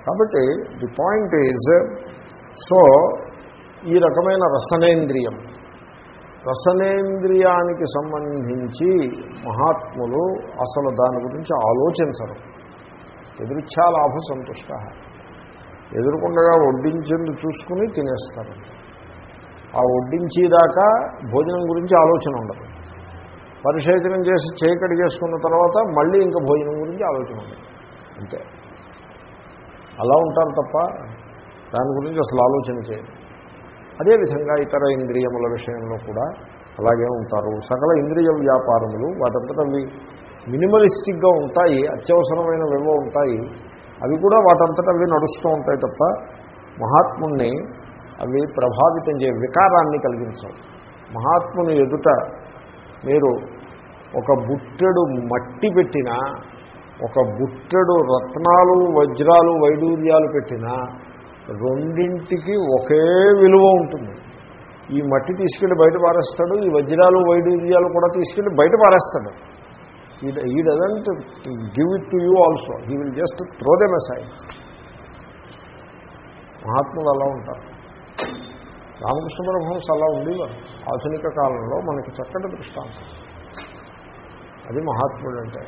కాబట్టి the point is so ఈ రకమైన రసనేంద్రియం రసనేంద్రియానికి సంబంధించి మహాత్ములు అసలు దాని గురించి ఆలోచించరు ఎదురుచ్ఛా లాభ సంతుష్ట ఎదురుకుండగా వడ్డించింది చూసుకుని తినేస్తారు ఆ వడ్డించేదాకా భోజనం గురించి ఆలోచన ఉండదు పరిశేచనం చేసి చేయకడి చేసుకున్న తర్వాత మళ్ళీ ఇంకా భోజనం గురించి ఆలోచన ఉండదు అంతే అలా ఉంటారు తప్ప దాని గురించి అసలు ఆలోచన చేయరు అదేవిధంగా ఇతర ఇంద్రియముల విషయంలో కూడా అలాగే ఉంటారు సకల ఇంద్రియ వ్యాపారములు వాటంతట అవి మినిమలిస్టిక్గా ఉంటాయి అత్యవసరమైనవివో ఉంటాయి అవి కూడా వాటంతట అవి నడుస్తూ ఉంటాయి తప్ప మహాత్ముణ్ణి అవి ప్రభావితం చే వికారాన్ని కలిగించవు మహాత్ముని ఎదుట మీరు ఒక బుట్టెడు మట్టి పెట్టినా ఒక బుట్టెడు రత్నాలు వజ్రాలు వైడూర్యాలు పెట్టినా రెండింటికి ఒకే విలువ ఉంటుంది ఈ మట్టి తీసుకెళ్ళి బయట పారేస్తాడు ఈ వజ్రాలు వైడూర్యాలు కూడా తీసుకెళ్ళి బయట పారేస్తాడు he doesn't give it to you also he will just throw them aside మహాత్ములు అలా ఉంటారు రామకృష్ణ పరమహంస అలా ఉండేవారు ఆధునిక కాలంలో మనకి చక్కటి దృష్టాంతం అది మహాత్ముడు అంటే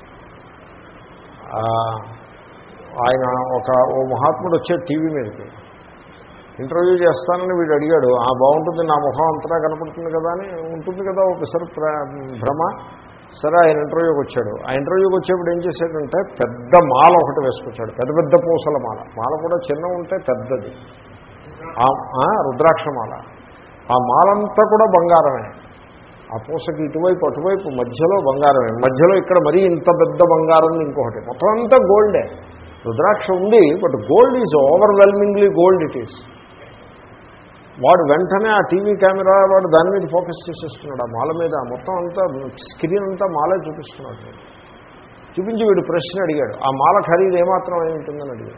ఆయన ఒక ఓ మహాత్ముడు వచ్చే టీవీ మీదకి ఇంటర్వ్యూ చేస్తానని వీడు అడిగాడు ఆ బాగుంటుంది నా ముఖం అంతటా కనపడుతుంది కదా అని ఉంటుంది కదా ఒక పిసరు భ్రమ సరే ఆయన ఇంటర్వ్యూకి వచ్చాడు ఆ ఇంటర్వ్యూకి వచ్చేప్పుడు ఏం చేశాడంటే పెద్ద మాల ఒకటి వేసుకొచ్చాడు పెద్ద పెద్ద పూసల మాల మాల కూడా చిన్న ఉంటే పెద్దది రుద్రాక్ష మాల ఆ మాలంతా కూడా బంగారమే ఆ పూసకి ఇటువైపు అటువైపు మధ్యలో బంగారమే మధ్యలో ఇక్కడ మరీ ఇంత పెద్ద బంగారం ఇంకొకటి మొత్తం అంతా గోల్డే రుద్రాక్ష ఉంది but gold is overwhelmingly gold it is వాడు వెంటనే ఆ టీవీ కెమెరా వాడు దాని మీద ఫోకస్ చేసేస్తున్నాడు ఆ మాల మీద మొత్తం అంతా స్క్రీన్ అంతా మాలే చూపిస్తున్నాడు చూపించి వీడు ప్రశ్న అడిగాడు ఆ మాల ఖరీదు ఏమాత్రం అయి ఉంటుందని అడిగాడు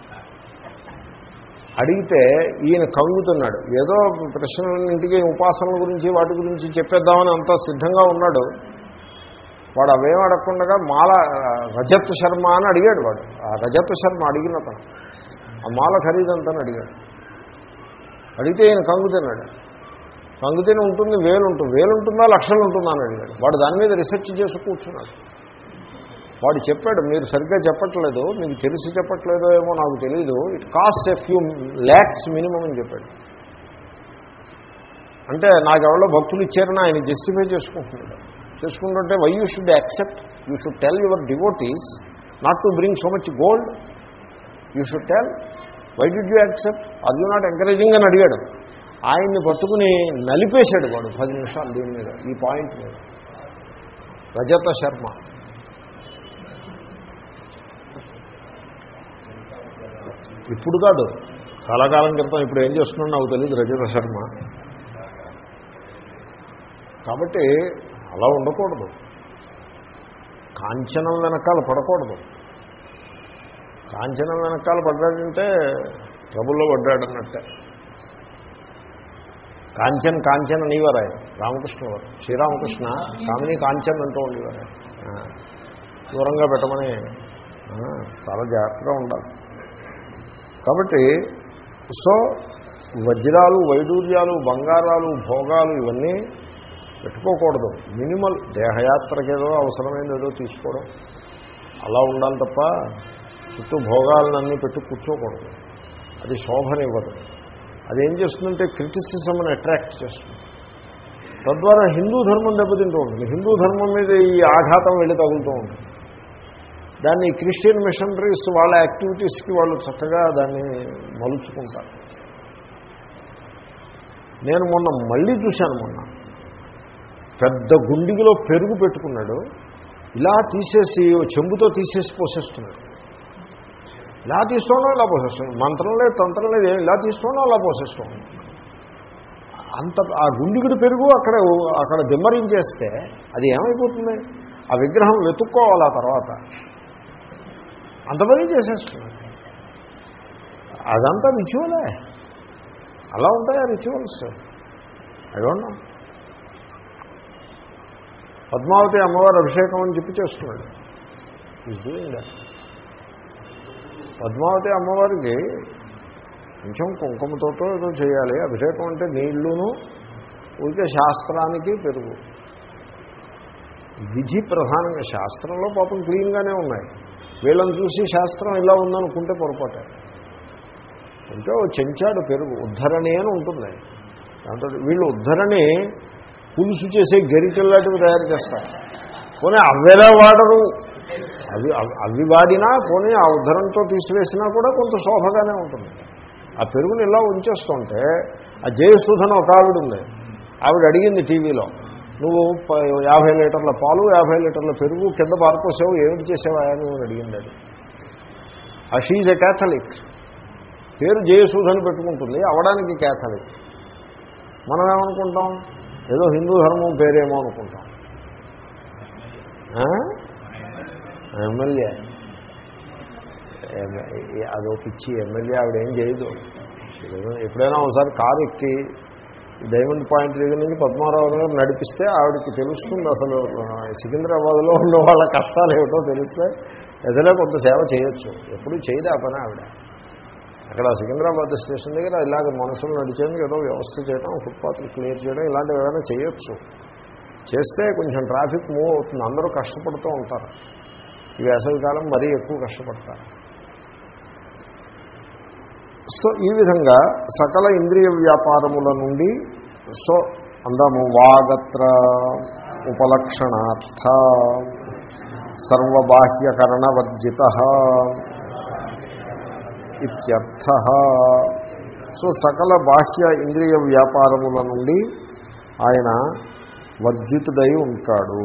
అడిగితే ఈయన కంగుతున్నాడు ఏదో ప్రశ్నలన్నింటికి ఉపాసనల గురించి వాటి గురించి చెప్పేద్దామని అంతా సిద్ధంగా ఉన్నాడు వాడు అవేం అడగకుండా మాల రజత్ శర్మ అని అడిగాడు వాడు ఆ రజత్ శర్మ అడిగిన అతను ఆ మాల ఖరీదంతని అడిగాడు అడిగితే ఈయన కంగుతున్నాడు కంగుతేనే ఉంటుంది వేలు ఉంటుంది వేలు ఉంటుందా లక్షలు ఉంటుందా అని అడిగాడు వాడు దాని మీద రీసెర్చ్ చేసి కూర్చున్నాడు వాడు చెప్పాడు మీరు సరిగ్గా చెప్పట్లేదు మీకు తెలిసి చెప్పట్లేదో ఏమో నాకు తెలియదు it cost a few lakhs minimum అని చెప్పాడు అంటే నాకెవరో భక్తులు ఇచ్చారని ఆయన జస్టిఫై చేసుకుంటున్నాడు చేసుకుంటుంటే why you should accept you should tell your devotees not to bring so much gold you should tell why did you accept అది యూ నాట్ ఎంకరేజింగ్ అని అడిగాడు ఆయన్ని పట్టుకుని నలిపేశాడు వాడు పది నిమిషాలు దీని మీద ఈ పాయింట్ మీద రజత శర్మ ఇప్పుడు కాదు చాలా కాలం క్రితం ఇప్పుడు ఏం చేస్తున్నాడు నాకు తెలియదు రజత శర్మ కాబట్టి అలా ఉండకూడదు కాంచనం వెనకాల పడకూడదు కాంచనం వెనకాల పడ్డాడంటే ట్రబుల్లో పడ్డాడన్నట్టే కాంచన్ కాంచన్ అనేవారు ఆయన రామకృష్ణ వారు శ్రీరామకృష్ణ కామిని కాంచన్ అంటూ ఉండేవారు ఆయన దూరంగా పెట్టమని చాలా జాగ్రత్తగా ఉండాలి కాబట్టి సో వజ్రాలు వైడూర్యాలు బంగారాలు భోగాలు ఇవన్నీ పెట్టుకోకూడదు మినిమల్ దేహయాత్రకి ఏదో అవసరమైంది ఏదో తీసుకోవడం అలా ఉండాలి తప్ప చుట్టూ భోగాలన్నీ పెట్టు కూర్చోకూడదు అది శోభనివ్వదు అదేం చేస్తుందంటే క్రిటిసిజంని అట్రాక్ట్ చేస్తుంది తద్వారా హిందూ ధర్మం దెబ్బతింటూ ఉంటుంది హిందూ ధర్మం మీద ఈ ఆఘాతం వెళ్ళి తగులుతూ ఉంటుంది దాన్ని క్రిస్టియన్ మిషనరీస్ వాళ్ళ యాక్టివిటీస్కి వాళ్ళు చక్కగా దాన్ని మలుచుకుంటారు నేను మొన్న మళ్ళీ చూశాను మొన్న పెద్ద గుండిగిలో పెరుగు పెట్టుకున్నాడు ఇలా తీసేసి చెంబుతో తీసేసి పోసేస్తున్నాడు ఇలా తీసుకోవడం ఇలా పోసేస్తున్నాడు మంత్రం లేదు తంత్రం లేదు ఇలా తీసుకోవడం అలా పోసేస్తున్నాడు అంత ఆ గుండిగుడి పెరుగు అక్కడ అక్కడ దిమ్మరించేస్తే అది ఏమైపోతుంది ఆ విగ్రహం వెతుక్కోవాలి ఆ తర్వాత అంతమంది చేసేస్తున్నాడు అదంతా రిచువలే అలా ఉంటాయి ఆ rituals I don't know Padmavati అమ్మవారు అభిషేకం అని చెప్పి చేస్తున్నాడు ఈజ్ డూయింగ్ దట్ పద్మావతి అమ్మవారికి కొంచెం కుంకుమతోటో ఏదో చేయాలి అభిషేకం అంటే నీళ్లును ఊరికే శాస్త్రానికి పెరుగు విధి ప్రధానంగా శాస్త్రంలో పాపం క్లీన్గానే ఉన్నాయి వీళ్ళని చూసి శాస్త్రం ఇలా ఉందనుకుంటే పొరపాటే అంటే ఓ చెంచాడు పెరుగు ఉద్ధరణి అని ఉంటుంది దాంతో వీళ్ళు ఉద్ధరణి పులుసు చేసే గరిటెల్లాంటివి తయారు చేస్తారు పోనీ అవ్వేలా వాడరు అవి అవి- అవి వాడినా పోనీ ఆ ఉద్ధరణతో తీసివేసినా కూడా కొంత శోభగానే ఉంటుంది ఆ పెరుగుని ఇలా ఉంచేస్తుంటే ఆ జయసుధన ఒక ఆవిడ ఉంది ఆవిడ అడిగింది టీవీలో నువ్వు ప- యాభై లీటర్ల పాలు యాభై లీటర్ల పెరుగు కింద పారిపోసావు ఏమిటి చేసావా అని నేను అడిగింది అది ఆ షీజ్ ఎ క్యాథలిక్ పేరు జయసూధని పెట్టుకుంటుంది అవడానికి క్యాథలిక్ మనం ఏమనుకుంటాం ఏదో హిందూ ధర్మం పేరేమో అనుకుంటాం ఆ? ఎమ్మెల్యే ఎమ్మె- అదో పిచ్చి ఎమ్మెల్యే ఆవిడ ఏం చేయదు ఏదో ఎప్పుడైనా ఒకసారి కారు ఎక్కి డైమండ్ పాయింట్ దగ్గర నుంచి పద్మారావు గారు నడిపిస్తే ఆవిడకి తెలుస్తుంది అసలు ఆ, సికింద్రాబాద్లో ఉన్న వాళ్ళ కష్టాలు ఏమిటో తెలిస్తే ఎదలే కొంత సేవ చేయొచ్చు ఎప్పుడు చేయదు ఆ పని ఆవిడ అక్కడ సికింద్రాబాద్ స్టేషన్ దగ్గర ఇలాగ మనుషులు నడిచేందుకు ఏదో వ్యవస్థ చేయడం ఫుట్పాత్లు క్లియర్ చేయడం ఇలాంటివి ఏమైనా చేయొచ్చు చేస్తే కొంచెం ట్రాఫిక్ మూవ్ అవుతుంది అందరూ కష్టపడుతూ ఉంటారు ఈ వేసవికాలం మరీ ఎక్కువ కష్టపడతారు సో ఈ విధంగా సకల ఇంద్రియ వ్యాపారముల నుండి సో అందాము వాగత్ర ఉపలక్షణార్థ సర్వబాహ్యకరణవర్జిత ఇత్యర్థ సో సకల బాహ్య ఇంద్రియ వ్యాపారముల నుండి ఆయన వర్జితుడై ఉంటాడు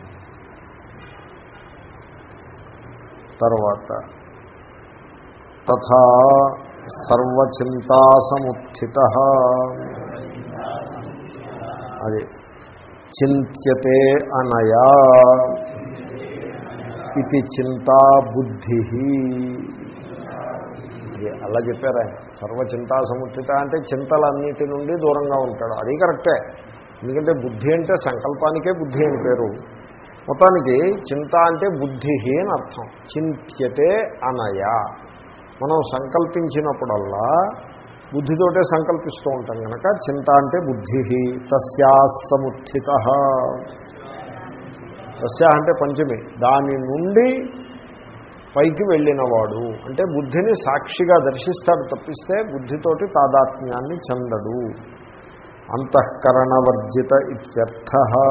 తర్వాత తథా సర్వచింతాసముత్థిత అది చింత్యతే అనయా ఇది చింతా బుద్ధి ఇది అలా చెప్పారు ఆయన సర్వచింతా సముచిత అంటే చింతలన్నిటి నుండి దూరంగా ఉంటాడు అది కరెక్టే ఎందుకంటే బుద్ధి అంటే సంకల్పానికే బుద్ధి అని పేరు మొత్తానికి చింత అంటే బుద్ధి అని అర్థం చింత్యతే అనయా మనం సంకల్పించినప్పుడల్లా బుద్ధితోటే సంకల్పిస్తూ ఉంటాం కనుక చింత అంటే బుద్ధి తస్యాసముత్థిత తస్యా అంటే పంచమి దాని నుండి పైకి వెళ్ళినవాడు అంటే బుద్ధిని సాక్షిగా దర్శిస్తాడు తప్పిస్తే బుద్ధితోటి తాదాత్మ్యాన్ని చెందడు అంతఃకరణవర్జిత ఇత్యర్థ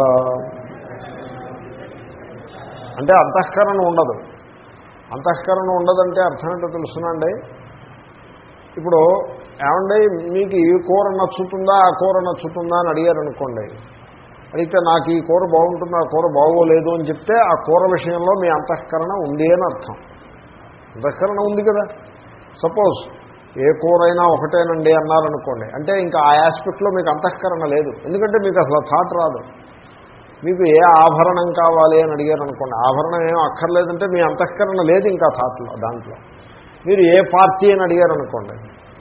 అంటే అంతఃకరణ ఉండదు అంతఃకరణ ఉండదంటే అర్థం ఏంటో తెలుసునండి ఇప్పుడు ఏమండి మీకు ఈ కూర నచ్చుతుందా ఆ కూర నచ్చుతుందా అని అడిగారు అనుకోండి అడిగితే నాకు ఈ కూర బాగుంటుంది ఆ కూర బాగోలేదు అని చెప్తే ఆ కూర విషయంలో మీ అంతఃకరణ ఉంది అని అర్థం అంతఃకరణ ఉంది కదా సపోజ్ ఏ కూర అయినా ఒకటేనండి అన్నారనుకోండి అంటే ఇంకా ఆ ఆస్పెక్ట్లో మీకు అంతఃకరణ లేదు ఎందుకంటే మీకు అసలు థాట్ రాదు మీకు ఏ ఆభరణం కావాలి అని అడిగారు అనుకోండి ఆభరణం ఏం అక్కర్లేదంటే మీ అంతఃకరణ లేదు ఇంకా థాట్లో దాంట్లో మీరు ఏ పార్టీ అని అడిగారు అనుకోండి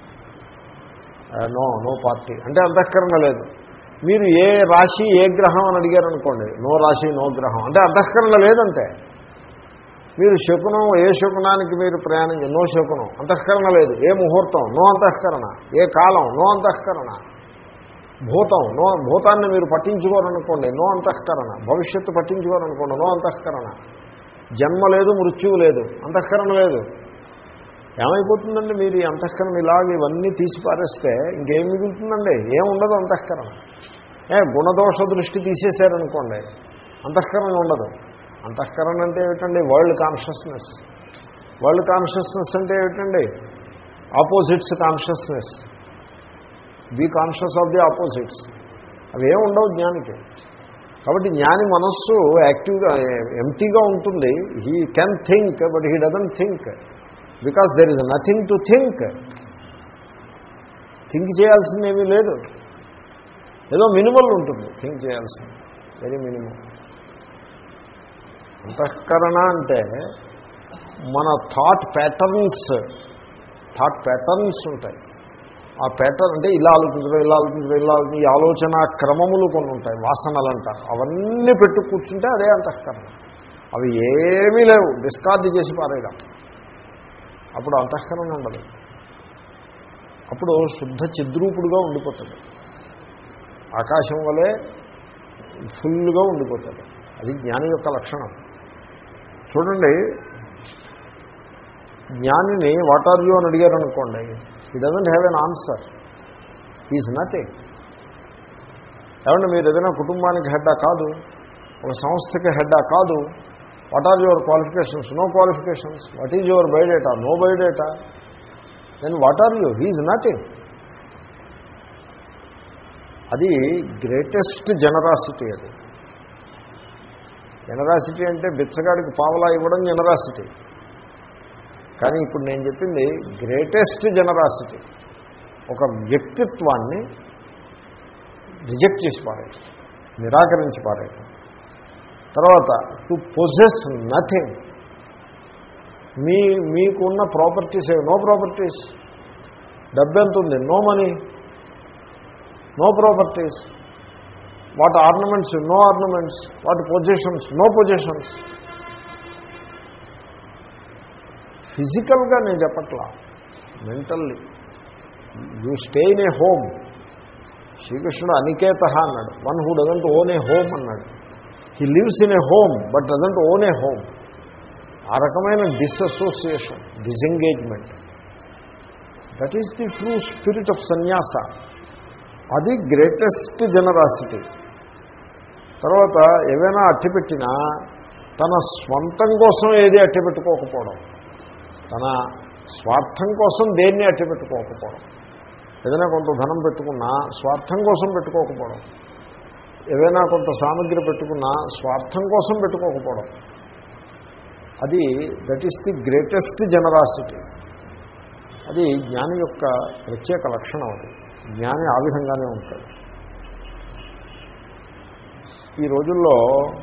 నో నో పార్టీ అంటే అంతఃకరణ లేదు మీరు ఏ రాశి ఏ గ్రహం అని అడిగారు అనుకోండి నో రాశి నో గ్రహం అంటే అంతఃకరణ లేదంటే మీరు శకునం ఏ శకునానికి మీరు ప్రయాణం చే- నో శకునం అంతఃకరణ లేదు ఏ ముహూర్తం నో అంతఃకరణ ఏ కాలం నో అంతఃకరణ భూతం నో భూతాన్ని మీరు పట్టించుకోరనుకోండి నో అంతఃకరణ భవిష్యత్తు పట్టించుకోరనుకోండి నో అంతఃకరణ జన్మ లేదు మృత్యువు లేదు అంతఃకరణ లేదు ఏమైపోతుందండి మీరు ఈ అంతఃకరణ ఇలాగ ఇవన్నీ తీసి పారేస్తే ఇంకేం మిగులుతుందండి ఏం ఉండదు అంతఃకరణ ఏ గుణదోష దృష్టి తీసేశారనుకోండి అంతఃకరణ ఉండదు అంతఃకరణ అంటే ఏమిటండి వరల్డ్ కాన్షియస్నెస్ వరల్డ్ కాన్షియస్నెస్ అంటే ఏమిటండి opposites consciousness be conscious of the opposites అవి ఏమి ఉండవు జ్ఞానికి కాబట్టి జ్ఞాని మనస్సు యాక్టివ్గా ఎంటీగా ఉంటుంది he can think but he doesn't think because there is nothing to think think చేయాల్సింది ఏమీ లేదు ఏదో మినిమల్ ఉంటుంది థింక్ చేయాల్సింది వెరీ మినిమం అంతఃకరణ అంటే మన థాట్ ప్యాటర్న్స్ థాట్ ప్యాటర్న్స్ ఉంటాయి ఆ ప్యాటర్న్ అంటే ఇలా ఆలోచించడం ఇలా ఆలోచించడం ఇలా ఆలోచించడం ఈ ఆలోచన క్రమములు కొన్ని ఉంటాయి వాసనలు అంటారు అవన్నీ పెట్టు కూర్చుంటే అదే అంతఃకరణ అవి ఏమీ లేవు డిస్కార్డ్ చేసి పారేయడం అప్పుడు అంతఃకరణ ఉండదు అప్పుడు శుద్ధ చిద్రూపుడుగా ఉండిపోతాడు ఆకాశం వలె ఫుల్గా ఉండిపోతాడు అది జ్ఞాని యొక్క లక్షణం చూడండి జ్ఞానిని వాట్ ఆర్ యూ అని అడిగారు అనుకోండి he doesn't have an answer is nothing ఏమంటే మీరు ఏదైనా కుటుంబానికి హెడ్డా కాదు ఒక సంస్థకి హెడ్డా కాదు what are your qualifications no qualifications what is your biodata no biodata then what are you he's nothing అది గ్రేటెస్ట్ జనరాసిటీ అది జనరాసిటీ అంటే బిచ్చగాడికి పావలా ఇవ్వడం జనరాసిటీ కానీ ఇప్పుడు నేను చెప్పింది గ్రేటెస్ట్ జనరాసిటీ ఒక వ్యక్తిత్వాన్ని రిజెక్ట్ చేసి పారేయడం నిరాకరించి పారేయడం తర్వాత టు పొజెస్ నథింగ్ మీ మీకున్న ప్రాపర్టీస్ నో ప్రాపర్టీస్ డబ్బు ఎంత ఉంది no money no properties what ornaments no ornaments what positions no positions ఫిజికల్గా నేను చెప్పట్లా mentally you stay in a home శ్రీకృష్ణుడు అనికేత అన్నాడు one who doesn't own a home అన్నాడు he lives in a home but doesn't own a home ఆ రకమైన disassociation disengagement that is the true spirit of sannyasa అది గ్రేటెస్ట్ జనరాసిటీ తర్వాత ఏవైనా అట్టిపెట్టినా తన స్వంతం కోసం ఏది అట్టిపెట్టుకోకపోవడం తన స్వార్థం కోసం దేన్ని అట్టిపెట్టుకోకపోవడం ఏదైనా కొంత ధనం పెట్టుకున్నా స్వార్థం కోసం పెట్టుకోకపోవడం ఏదైనా కొంత సామగ్రి పెట్టుకున్నా స్వార్థం కోసం పెట్టుకోకపోవడం అది that is the greatest generosity అది జ్ఞాని యొక్క ప్రత్యేక లక్షణం అది జ్ఞాని ఆ విధంగానే ఉంటాడు ఈ రోజుల్లో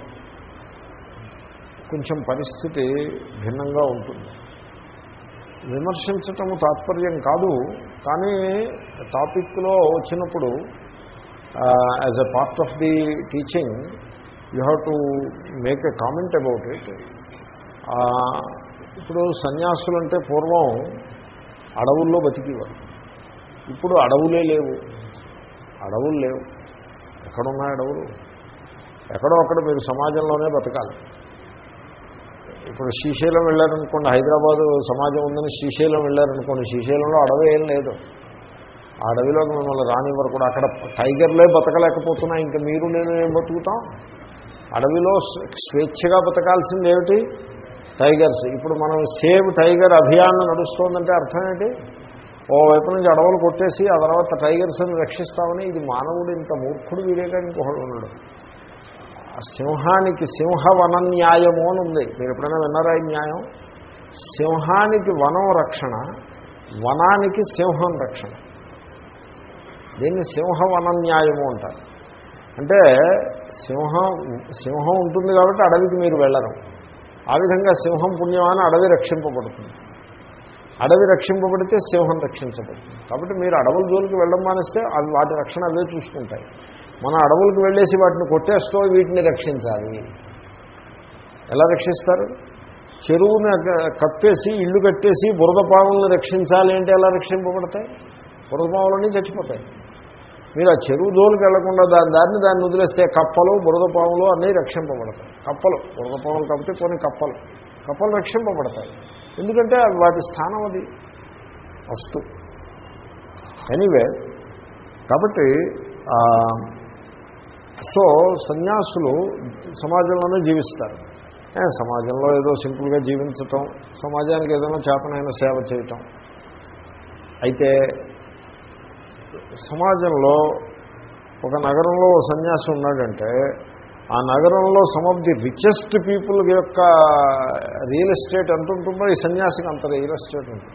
కొంచెం పరిస్థితి భిన్నంగా ఉంటుంది విమర్శించటము తాత్పర్యం కాదు కానీ టాపిక్లో వచ్చినప్పుడు as a part of the teaching you have to make a comment about it ఇప్పుడు సన్యాసులు అంటే పూర్వం అడవుల్లో బతికేవారు ఇప్పుడు అడవులే లేవు అడవులు లేవు ఎక్కడున్నాయి అడవులు ఎక్కడో అక్కడ మీరు సమాజంలోనే బతకాలి ఇప్పుడు శ్రీశైలం వెళ్ళారనుకోండి హైదరాబాదు సమాజం ఉందని శ్రీశైలం వెళ్ళారనుకోండి శ్రీశైలంలో అడవి ఏం లేదు ఆ అడవిలోకి మిమ్మల్ని రానివ్వరు కూడా అక్కడ టైగర్లే బతకలేకపోతున్నాయి ఇంకా మీరు నేను ఏం బతుకుతాం అడవిలో స్వేచ్ఛగా బతకాల్సింది ఏమిటి టైగర్స్ ఇప్పుడు మనం సేవ్ టైగర్ అభియానం నడుస్తోందంటే అర్థం ఏంటి ఓవైపు నుంచి అడవులు కొట్టేసి ఆ తర్వాత టైగర్స్ని రక్షిస్తామని ఇది మానవుడు ఇంత మూర్ఖుడు వీడేగా ఇంకొకడు ఉన్నాడు సింహానికి సింహ వన న్యాయము అని ఉంది మీరు ఎప్పుడైనా విన్నారా ఈ న్యాయం సింహానికి వనం రక్షణ వనానికి సింహం రక్షణ దీన్ని సింహ వన న్యాయము అంటారు అంటే సింహం సింహం ఉంటుంది కాబట్టి అడవికి మీరు వెళ్ళరు ఆ విధంగా సింహం పుణ్యమాన అడవి రక్షింపబడుతుంది అడవి రక్షింపబడితే సింహం రక్షించబడుతుంది కాబట్టి మీరు అడవుల జోలికి వెళ్ళడం మానేస్తే అవి వాటి రక్షణ అవే చూసుకుంటాయి మన అడవులకు వెళ్ళేసి వాటిని కొట్టేస్తూ వీటిని రక్షించాలి ఎలా రక్షిస్తారు చెరువుని కప్పేసి ఇల్లు కట్టేసి బురద పాములను రక్షించాలి అంటే ఎలా రక్షింపబడతాయి బురద పాములన్నీ చచ్చిపోతాయి మీరు ఆ చెరువు జోలికి వెళ్లకుండా దాని దాన్ని దాన్ని వదిలేస్తే కప్పలు బురద పాములు అన్నీ రక్షింపబడతాయి కప్పలు బురద పాములు కాబట్టి కొన్ని కప్పలు కప్పలు రక్షింపబడతాయి ఎందుకంటే వాటి స్థానం అది వస్తు ఎనీవే కాబట్టి సో సన్యాసులు సమాజంలోనే జీవిస్తారు సమాజంలో ఏదో సింపుల్గా జీవించటం సమాజానికి ఏదైనా చేతనైన సేవ చేయటం అయితే సమాజంలో ఒక నగరంలో సన్యాసి ఉన్నాడంటే ఆ నగరంలో some of the richest people యొక్క రియల్ ఎస్టేట్ ఎంత ఉంటుందో ఈ సన్యాసికి అంత రియల్ ఎస్టేట్ ఉంటుంది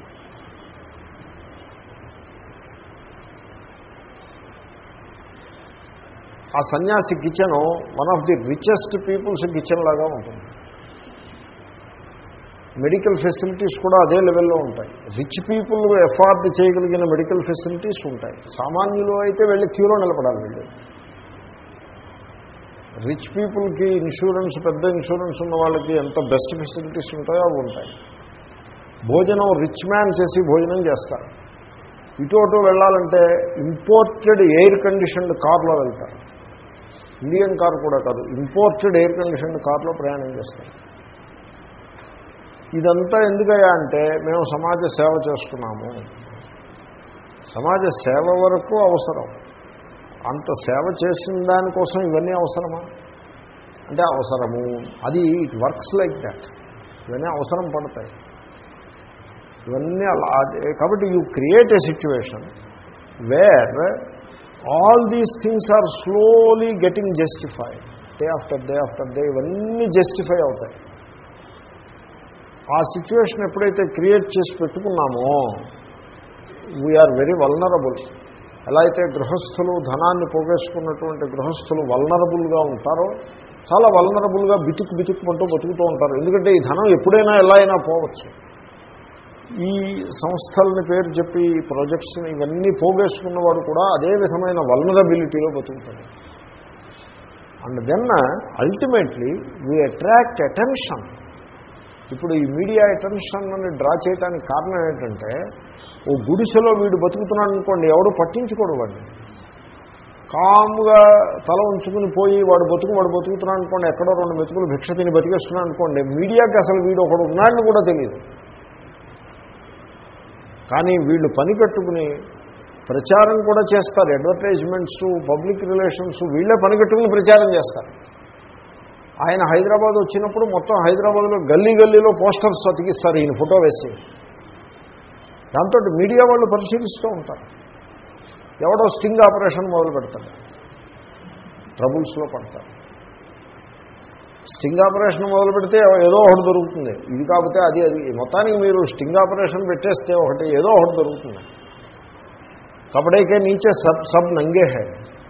ఆ సన్యాసి kitchen one of the richest peoples kitchen లాగా ఉంటుంది మెడికల్ ఫెసిలిటీస్ కూడా అదే లెవెల్లో ఉంటాయి రిచ్ పీపుల్ ఎఫార్డ్ చేయగలిగిన మెడికల్ ఫెసిలిటీస్ ఉంటాయి సామాన్యులు అయితే వెళ్ళి క్యూలో నిలబడాలి వెళ్ళి రిచ్ పీపుల్కి ఇన్సూరెన్స్ పెద్ద ఇన్సూరెన్స్ ఉన్న వాళ్ళకి ఎంత బెస్ట్ ఫెసిలిటీస్ ఉంటాయో అవి ఉంటాయి భోజనం రిచ్ మ్యాన్ చేసి భోజనం చేస్తారు ఇటు అటు వెళ్ళాలంటే ఇంపోర్టెడ్ ఎయిర్ కండిషన్డ్ కార్లో వెళ్తారు ఇండియన్ కార్ కూడా కాదు ఇంపోర్టెడ్ ఎయిర్ కండిషన్డ్ కార్లో ప్రయాణం చేస్తారు ఇదంతా ఎందుకయ్యా అంటే మేము సమాజ సేవ చేస్తున్నాము సమాజ సేవ వరకు అవసరం అంత సేవ చేసిన దానికోసం ఇవన్నీ అవసరమా అంటే అవసరము అది ఇట్ వర్క్స్ లైక్ దాట్ ఇవన్నీ అవసరం పడతాయి ఇవన్నీ అలా అదే- కాబట్టి you create a situation where all these things are slowly getting justified day after day after day ఇవన్నీ జస్టిఫై అవుతాయి ఆ సిచ్యువేషన్ ఎప్పుడైతే క్రియేట్ చేసి పెట్టుకున్నామో వీఆర్ వెరీ వల్నరబుల్ ఎలా అయితే గృహస్థులు ధనాన్ని పోగేసుకున్నటువంటి గృహస్థులు వల్నరబుల్గా ఉంటారో చాలా వల్నరబుల్గా బితుకు బితుక్కుమంటూ బతుకుతూ ఉంటారు ఎందుకంటే ఈ ధనం ఎప్పుడైనా ఎలా అయినా పోవచ్చు ఈ సంస్థలని పేరు చెప్పి ఈ ప్రాజెక్ట్స్ని ఇవన్నీ పోగేసుకున్నవాడు కూడా అదే విధమైన వల్నరబిలిటీలో బతుకుతాడు and then ultimately we attract attention ఇప్పుడు ఈ మీడియా అటెన్షన్ అని డ్రా చేయడానికి కారణం ఏంటంటే ఓ గుడిసెలో వీడు బతుకుతున్నాడు అనుకోండి ఎవడు పట్టించుకోడు వాడిని కాముగా తల ఉంచుకుని పోయి వాడు బతుకు వాడు బతుకుతున్నాడు అనుకోండి ఎక్కడో రెండు మెతుకులు భిక్ష తిని బతికేస్తున్నాడు అనుకోండి మీడియాకి అసలు వీడు ఒకడు ఉన్నాడని కూడా తెలియదు కానీ వీళ్ళు పని కట్టుకుని ప్రచారం కూడా చేస్తారు అడ్వర్టైజ్మెంట్స్ పబ్లిక్ రిలేషన్స్ వీళ్ళే పని కట్టుకుని ప్రచారం చేస్తారు ఆయన హైదరాబాద్ వచ్చినప్పుడు మొత్తం హైదరాబాద్లో గల్లీ గల్లీలో పోస్టర్స్ అతికిస్తారు ఈయన ఫోటో వేసి దాంతో మీడియా వాళ్ళు పరిశీలిస్తూ ఉంటారు ఎవడో స్టింగ్ ఆపరేషన్ మొదలు పెడతాడు ట్రబుల్స్లో పడతారు స్టింగ్ ఆపరేషన్ మొదలు పెడితే ఏదో ఒకటి దొరుకుతుంది ఇది కాకపోతే అది అది మొత్తానికి మీరు స్టింగ్ ఆపరేషన్ పెట్టేస్తే ఒకటి ఏదో ఒకటి దొరుకుతుంది కపడేకే నీచే సబ్ సబ్ నంగే హై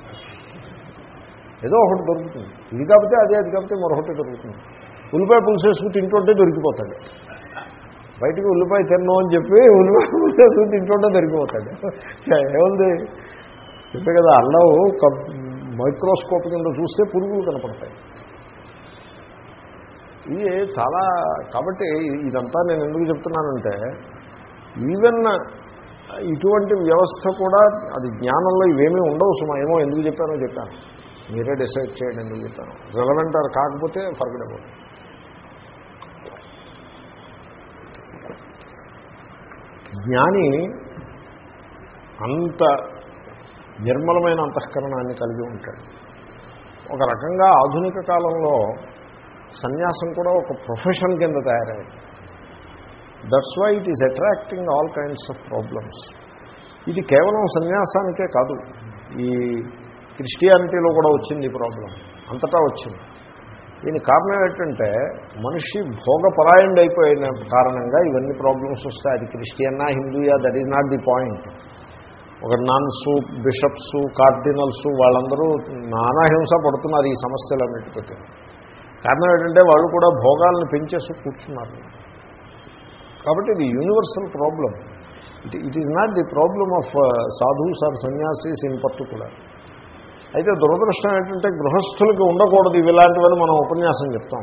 ఏదో ఒకటి దొరుకుతుంది ఇది కాకపోతే అదే అది కాకపోతే మరొకటి దొరుకుతుంది ఉల్లిపాయ పులుసు వేసుకుని తింటుంటే దొరికిపోతాడు బయటికి ఉల్లిపాయ తిన్నాం అని చెప్పి ఉల్లిపాయ పులుసు వేసుకుని తింటుంటే దొరికిపోతాడు ఏముంది చెప్పే కదా అల్లం మైక్రోస్కోప్ కింద చూస్తే పురుగులు కనపడతాయి ఇది చాలా కాబట్టి ఇదంతా నేను ఎందుకు చెప్తున్నానంటే ఈవెన్ ఇటువంటి వ్యవస్థ కూడా అది జ్ఞానంలో ఇవేమీ ఉండవు సుమా ఏమో ఎందుకు చెప్పానో చెప్పాను మీరే డిసైడ్ చేయండి ఎందుకు చెప్పాను రెలవెంట్ అది కాకపోతే ఫర్గడ్ అబౌట్ జ్ఞాని అంత నిర్మలమైన అంతఃకరణాన్ని కలిగి ఉంటాడు ఒక రకంగా ఆధునిక కాలంలో సన్యాసం కూడా ఒక ప్రొఫెషన్ కింద తయారైంది that's why it is attracting all kinds of problems ఇది కేవలం సన్యాసానికే కాదు ఈ క్రిస్టియానిటీలో కూడా వచ్చింది ఈ ప్రాబ్లం అంతటా వచ్చింది దీని కారణం ఏంటంటే మనిషి భోగపరాయణుడు అయిపోయిన కారణంగా ఇవన్నీ ప్రాబ్లమ్స్ వస్తాయి అది క్రిస్టియన్నా హిందూయా that is not the point ఒక నాన్సు బిషప్స్ కార్డినల్స్ వాళ్ళందరూ నానా హింస పడుతున్నారు ఈ సమస్యలన్నిటితోటి కారణం ఏంటంటే వాళ్ళు కూడా భోగాలను పెంచేసి కూర్చున్నారు కాబట్టి ఇది universal problem it it is not the problem of sadhus or sannyasis in particular అయితే దురదృష్టం ఏంటంటే గృహస్థులకి ఉండకూడదు ఇవి ఇలాంటివని మనం ఉపన్యాసం చెప్తాం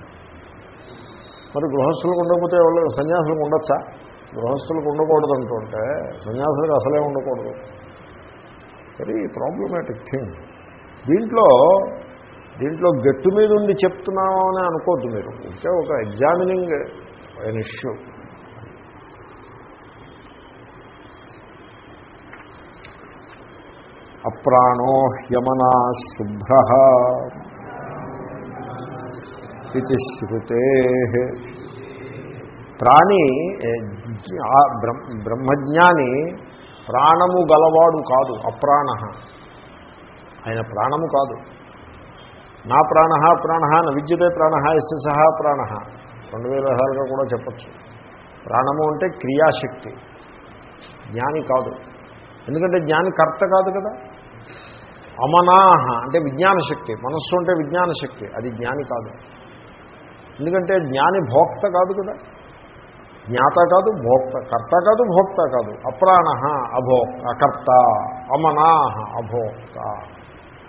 మరి గృహస్థులకు ఉండకపోతే వాళ్ళు సన్యాసులకు ఉండొచ్చా గృహస్థులకు ఉండకూడదు అంటుంటే సన్యాసులకు అసలే ఉండకూడదు వెరీ ప్రాబ్లమాటిక్ థింగ్ దీంట్లో దీంట్లో గట్టు మీద ఉండి చెప్తున్నామని అని అనుకోవద్దు మీరు అంటే ఒక ఎగ్జామినింగ్ అన్ ఇష్యూ అప్రాణో హ్యమనా శుభ్ర ఇది శృతే ప్రాణి ఆ బ్రహ్మ- బ్రహ్మజ్ఞాని ప్రాణము గలవాడు కాదు అప్రాణ ఆయన ప్రాణము కాదు నా ప్రాణ ప్రాణ న విద్యుతే ప్రాణ ఎస్ సహా ప్రాణ రెండు వేల రకాలుగా కూడా చెప్పచ్చు ప్రాణము అంటే క్రియాశక్తి జ్ఞాని కాదు ఎందుకంటే జ్ఞాని కర్త కాదు కదా అమనాహ అంటే విజ్ఞాన శక్తి మనస్సు అంటే విజ్ఞాన శక్తి అది జ్ఞాని కాదు ఎందుకంటే జ్ఞాని భోక్త కాదు కదా జ్ఞాత కాదు భోక్త కర్త కాదు భోక్త కాదు అప్రాణ అభో అకర్త అమనాహ అభోక్త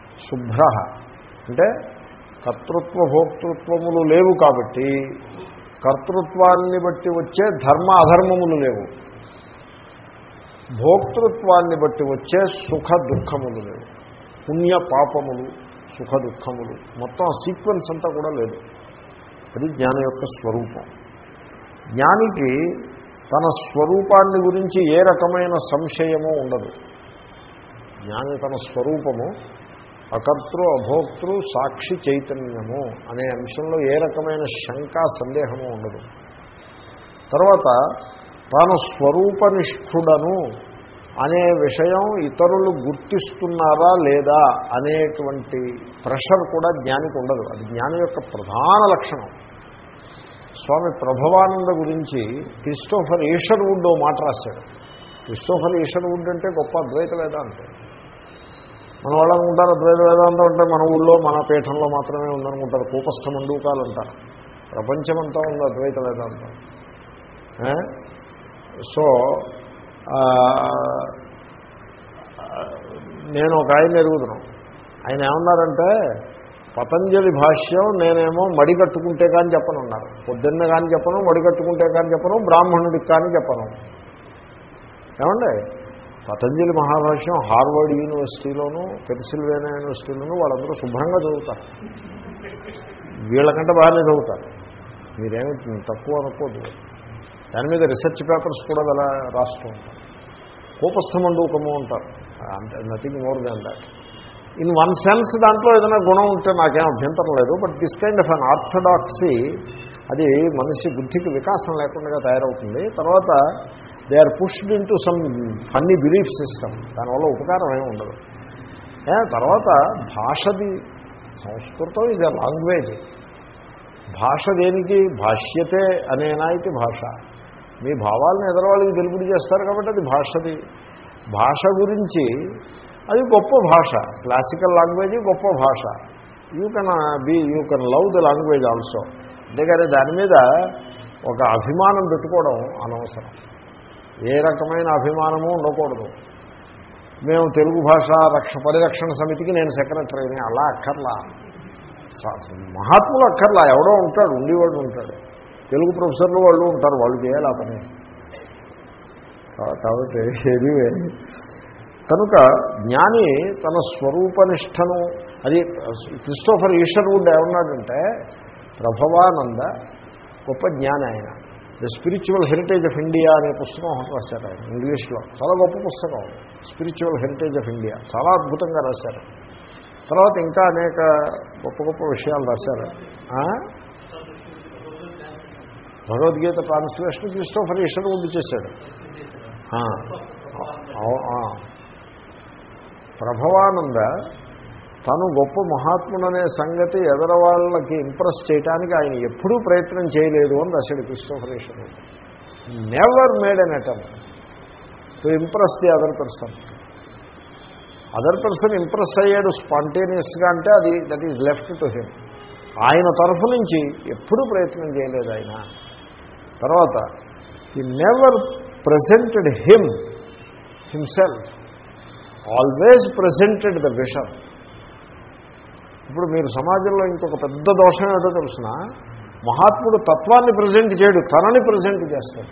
శుభ్ర అంటే కర్తృత్వ భోక్తృత్వములు లేవు కాబట్టి కర్తృత్వాన్ని బట్టి వచ్చే ధర్మ అధర్మములు లేవు భోక్తృత్వాన్ని బట్టి వచ్చే సుఖ దుఃఖములు లేవు పుణ్య పాపములు సుఖ దుఃఖములు మొత్తం ఆ సీక్వెన్స్ అంతా కూడా లేదు అది జ్ఞానం యొక్క స్వరూపం జ్ఞానికి తన స్వరూపాన్ని గురించి ఏ రకమైన సంశయము ఉండదు జ్ఞాని తన స్వరూపము అకర్తృ అభోక్తృ సాక్షి చైతన్యము అనే అంశంలో ఏ రకమైన శంకా సందేహము ఉండదు తర్వాత తాను స్వరూపనిష్ఠుడను అనే విషయం ఇతరులు గుర్తిస్తున్నారా లేదా అనేటువంటి ప్రెషర్ కూడా జ్ఞానికి ఉండదు అది జ్ఞానం యొక్క ప్రధాన లక్షణం స్వామి ప్రభవానంద గురించి క్రిస్టోఫర్ ఈషర్వుడ్ ఓ మాట రాశాడు క్రిస్టోఫర్ ఈషర్వుడ్ అంటే గొప్ప అద్వైత వేదాంతం మన వాళ్ళు అనుకుంటారు అద్వైత వేదాంతం అంటే మన ఊళ్ళో మన పీఠంలో మాత్రమే ఉందనుకుంటారు కూపస్థ మండూకాలు అంటారు ప్రపంచమంతా ఉంది అద్వైత వేదాంతం ఏ? సో ఆ, నేను ఒక ఆయన ఎరుగుతున్నాను ఆయన ఏమన్నారంటే పతంజలి భాష్యం నేనేమో మడి కట్టుకుంటే కానీ చెప్పను ఉన్నారు పొద్దున్న కానీ చెప్పను మడి కట్టుకుంటే కానీ చెప్పను బ్రాహ్మణుడికి కానీ చెప్పను ఏమండి పతంజలి మహాభాష్యం హార్వర్డ్ యూనివర్సిటీలోను పెన్సిల్వేనియా యూనివర్సిటీలోను వాళ్ళందరూ శుభ్రంగా చదువుతారు వీళ్ళకంటే బాగానే చదువుతారు మీరేమి తక్కువ అనుకోదు దాని మీద రీసెర్చ్ పేపర్స్ కూడా అలా రాస్తూ ఉంటారు కోపస్థమండూకము అంటారు అంటే nothing more than that in one sense దాంట్లో ఏదైనా గుణం ఉంటే నాకేం అభ్యంతరం లేదు but this kind of an orthodoxy అది మనిషి బుద్ధికి వికాసం లేకుండా తయారవుతుంది తర్వాత they are pushed into some funny belief system దానివల్ల ఉపకారం ఏమి ఉండదు ఏ, తర్వాత భాషది సంస్కృతం ఈజ్ అ లాంగ్వేజ్ భాష దేనికి భాష్యతే అనేనా ఇది భాష మీ భావాలను ఎదరవాళ్ళకి తెలుపుడు చేస్తారు కాబట్టి అది భాషది భాష గురించి అది గొప్ప భాష క్లాసికల్ లాంగ్వేజ్ గొప్ప భాష you can be you can love the language also అంతేగాని దాని మీద ఒక అభిమానం పెట్టుకోవడం అనవసరం ఏ రకమైన అభిమానము ఉండకూడదు మేము తెలుగు భాష రక్ష పరిరక్షణ సమితికి నేను సెక్రటరీని అలా అక్కర్లా స- మహాత్ములు అక్కర్లా ఎవడో ఉంటాడు ఉండేవాడు ఉంటాడు తెలుగు ప్రొఫెసర్లు వాళ్ళు ఉంటారు వాళ్ళు చేయాలి ఆ పని కా- కాబట్టి ఎనివే కనుక జ్ఞాని తన స్వరూపనిష్టను అది క్రిస్టోఫర్ ఈశ్వర్వుడ్ ఏమన్నాడంటే ప్రభవానంద గొప్ప జ్ఞాని ఆయన the spiritual heritage of India అనే పుస్తకం ఒకటి రాశారు ఆయన ఇంగ్లీష్లో చాలా గొప్ప పుస్తకం స్పిరిచువల్ హెరిటేజ్ ఆఫ్ ఇండియా చాలా అద్భుతంగా రాశారు తర్వాత ఇంకా అనేక గొప్ప గొప్ప విషయాలు రాశారు ఆ? భగవద్గీత ట్రాన్స్లేషన్ క్రిస్టోఫర్ ఈశ్వర్వుడ్ చేశాడు ఆ, ఆ, ఆ. ప్రభవానంద తను గొప్ప మహాత్ముడనే సంగతి ఎదరవాళ్ళకి ఇంప్రెస్ చేయడానికి ఆయన ఎప్పుడూ ప్రయత్నం చేయలేదు అని రాశాడు క్రిస్టోఫర్ ఈశ్వరుడు never made an attempt to impress the other person other person impress అయ్యాడు స్పాంటేనియస్గా అంటే అది that is left to him ఆయన తరఫు నుంచి ఎప్పుడూ ప్రయత్నం చేయలేదు ఆయన తర్వాత he never presented him himself always presented the vision ఇప్పుడు మీరు సమాజంలో ఇంకొక పెద్ద దోషం ఏదో తెలుసిన మహాత్ముడు తత్వాన్ని ప్రజెంట్ చేయడు తనని ప్రజెంట్ చేస్తాడు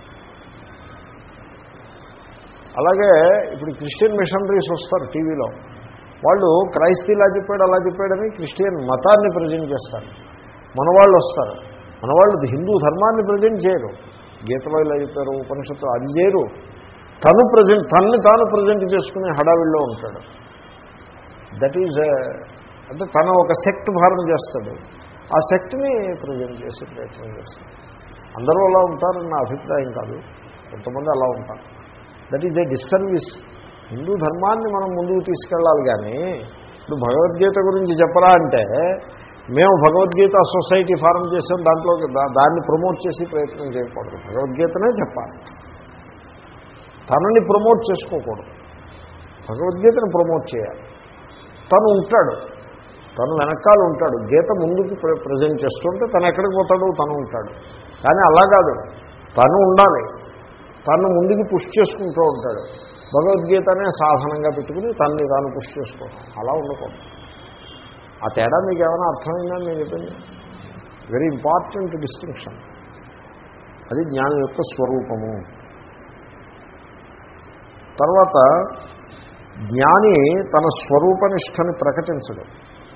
అలాగే ఇప్పుడు క్రిస్టియన్ మిషనరీస్ వస్తారు టీవీలో వాళ్ళు క్రైస్తీ ఇలా చెప్పాడు అలా చెప్పాడని క్రిస్టియన్ మతాన్ని ప్రజెంట్ చేస్తారు మన వాళ్ళు వస్తారు మన వాళ్ళు హిందూ ధర్మాన్ని ప్రజెంట్ చేయరు గీతలో ఇలా చెప్పారు ఉపనిషత్తు అది చేయరు తను ప్రజెంట్ తన్ని తాను ప్రజెంట్ చేసుకునే హడావిల్లో ఉంటాడు దట్ ఈజ్ అంటే తన ఒక సెక్ట్ భారం చేస్తాడు ఆ సెక్ట్ని ప్రజెంట్ చేసే ప్రయత్నం చేస్తాడు అందరూ అలా ఉంటారని నా అభిప్రాయం కాదు కొంతమంది అలా ఉంటారు that is a disservice Hindu ధర్మాన్ని మనం ముందుకు తీసుకెళ్ళాలి కానీ ఇప్పుడు భగవద్గీత గురించి చెప్పరా అంటే మేము భగవద్గీత సొసైటీ ఫారం చేసాం దాంట్లో దా- దాన్ని ప్రమోట్ చేసి ప్రయత్నం చేయకూడదు భగవద్గీతనే చెప్పాలి తనని ప్రమోట్ చేసుకోకూడదు భగవద్గీతను ప్రమోట్ చేయాలి తను ఉంటాడు తను వెనకాల ఉంటాడు గీత ముందుకు ప్ర- ప్రజెంట్ చేస్తుంటే తను ఎక్కడికి పోతాడు తను ఉంటాడు కానీ అలా కాదు తను ఉండాలి తను ముందుకు పుష్ చేసుకుంటూ ఉంటాడు భగవద్గీతనే సాధనంగా పెట్టుకుని తనని తాను పుష్ చేసుకోవడం అలా ఉండకూడదు ఆ తేడా మీకు ఏమైనా అర్థమైందని నేను చెప్పింది వెరీ ఇంపార్టెంట్ డిస్టింక్షన్ అది జ్ఞానం యొక్క స్వరూపము తర్వాత జ్ఞాని తన స్వరూపనిష్టని ప్రకటించడు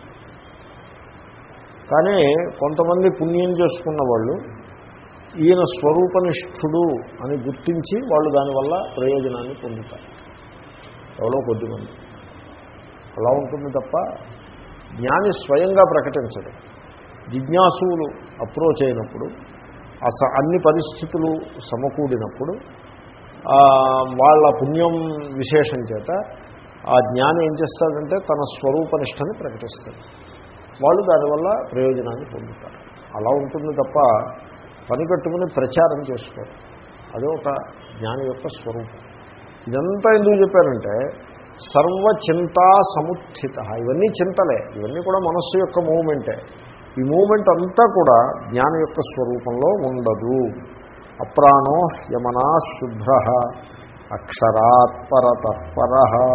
కానీ కొంతమంది పుణ్యం చేసుకున్న వాళ్ళు ఈయన స్వరూపనిష్ఠుడు అని గుర్తించి వాళ్ళు దానివల్ల ప్రయోజనాన్ని పొందుతారు ఎవరో కొద్దిమంది అలా ఉంటుంది తప్ప జ్ఞాని స్వయంగా ప్రకటించడు జిజ్ఞాసువులు అప్రోచ్ అయినప్పుడు అస అన్ని పరిస్థితులు సమకూడినప్పుడు వాళ్ళ పుణ్యం విశేషం చేత ఆ జ్ఞాని ఏం చేస్తాడంటే తన స్వరూపనిష్టని ప్రకటిస్తాడు వాళ్ళు దానివల్ల ప్రయోజనాన్ని పొందుతారు అలా ఉంటుంది తప్ప పని కట్టుకుని ప్రచారం చేసుకోరు అదే ఒక జ్ఞాని యొక్క స్వరూపం ఇదంతా ఎందుకు చెప్పారంటే సర్వచింతా సముత్థిత ఇవన్నీ చింతలే ఇవన్నీ కూడా మనస్సు యొక్క మూమెంటే ఈ మూమెంట్ అంతా కూడా జ్ఞాని యొక్క స్వరూపంలో ఉండదు అప్రాణో యమనా శుభ్ర అక్షరాత్పరతపర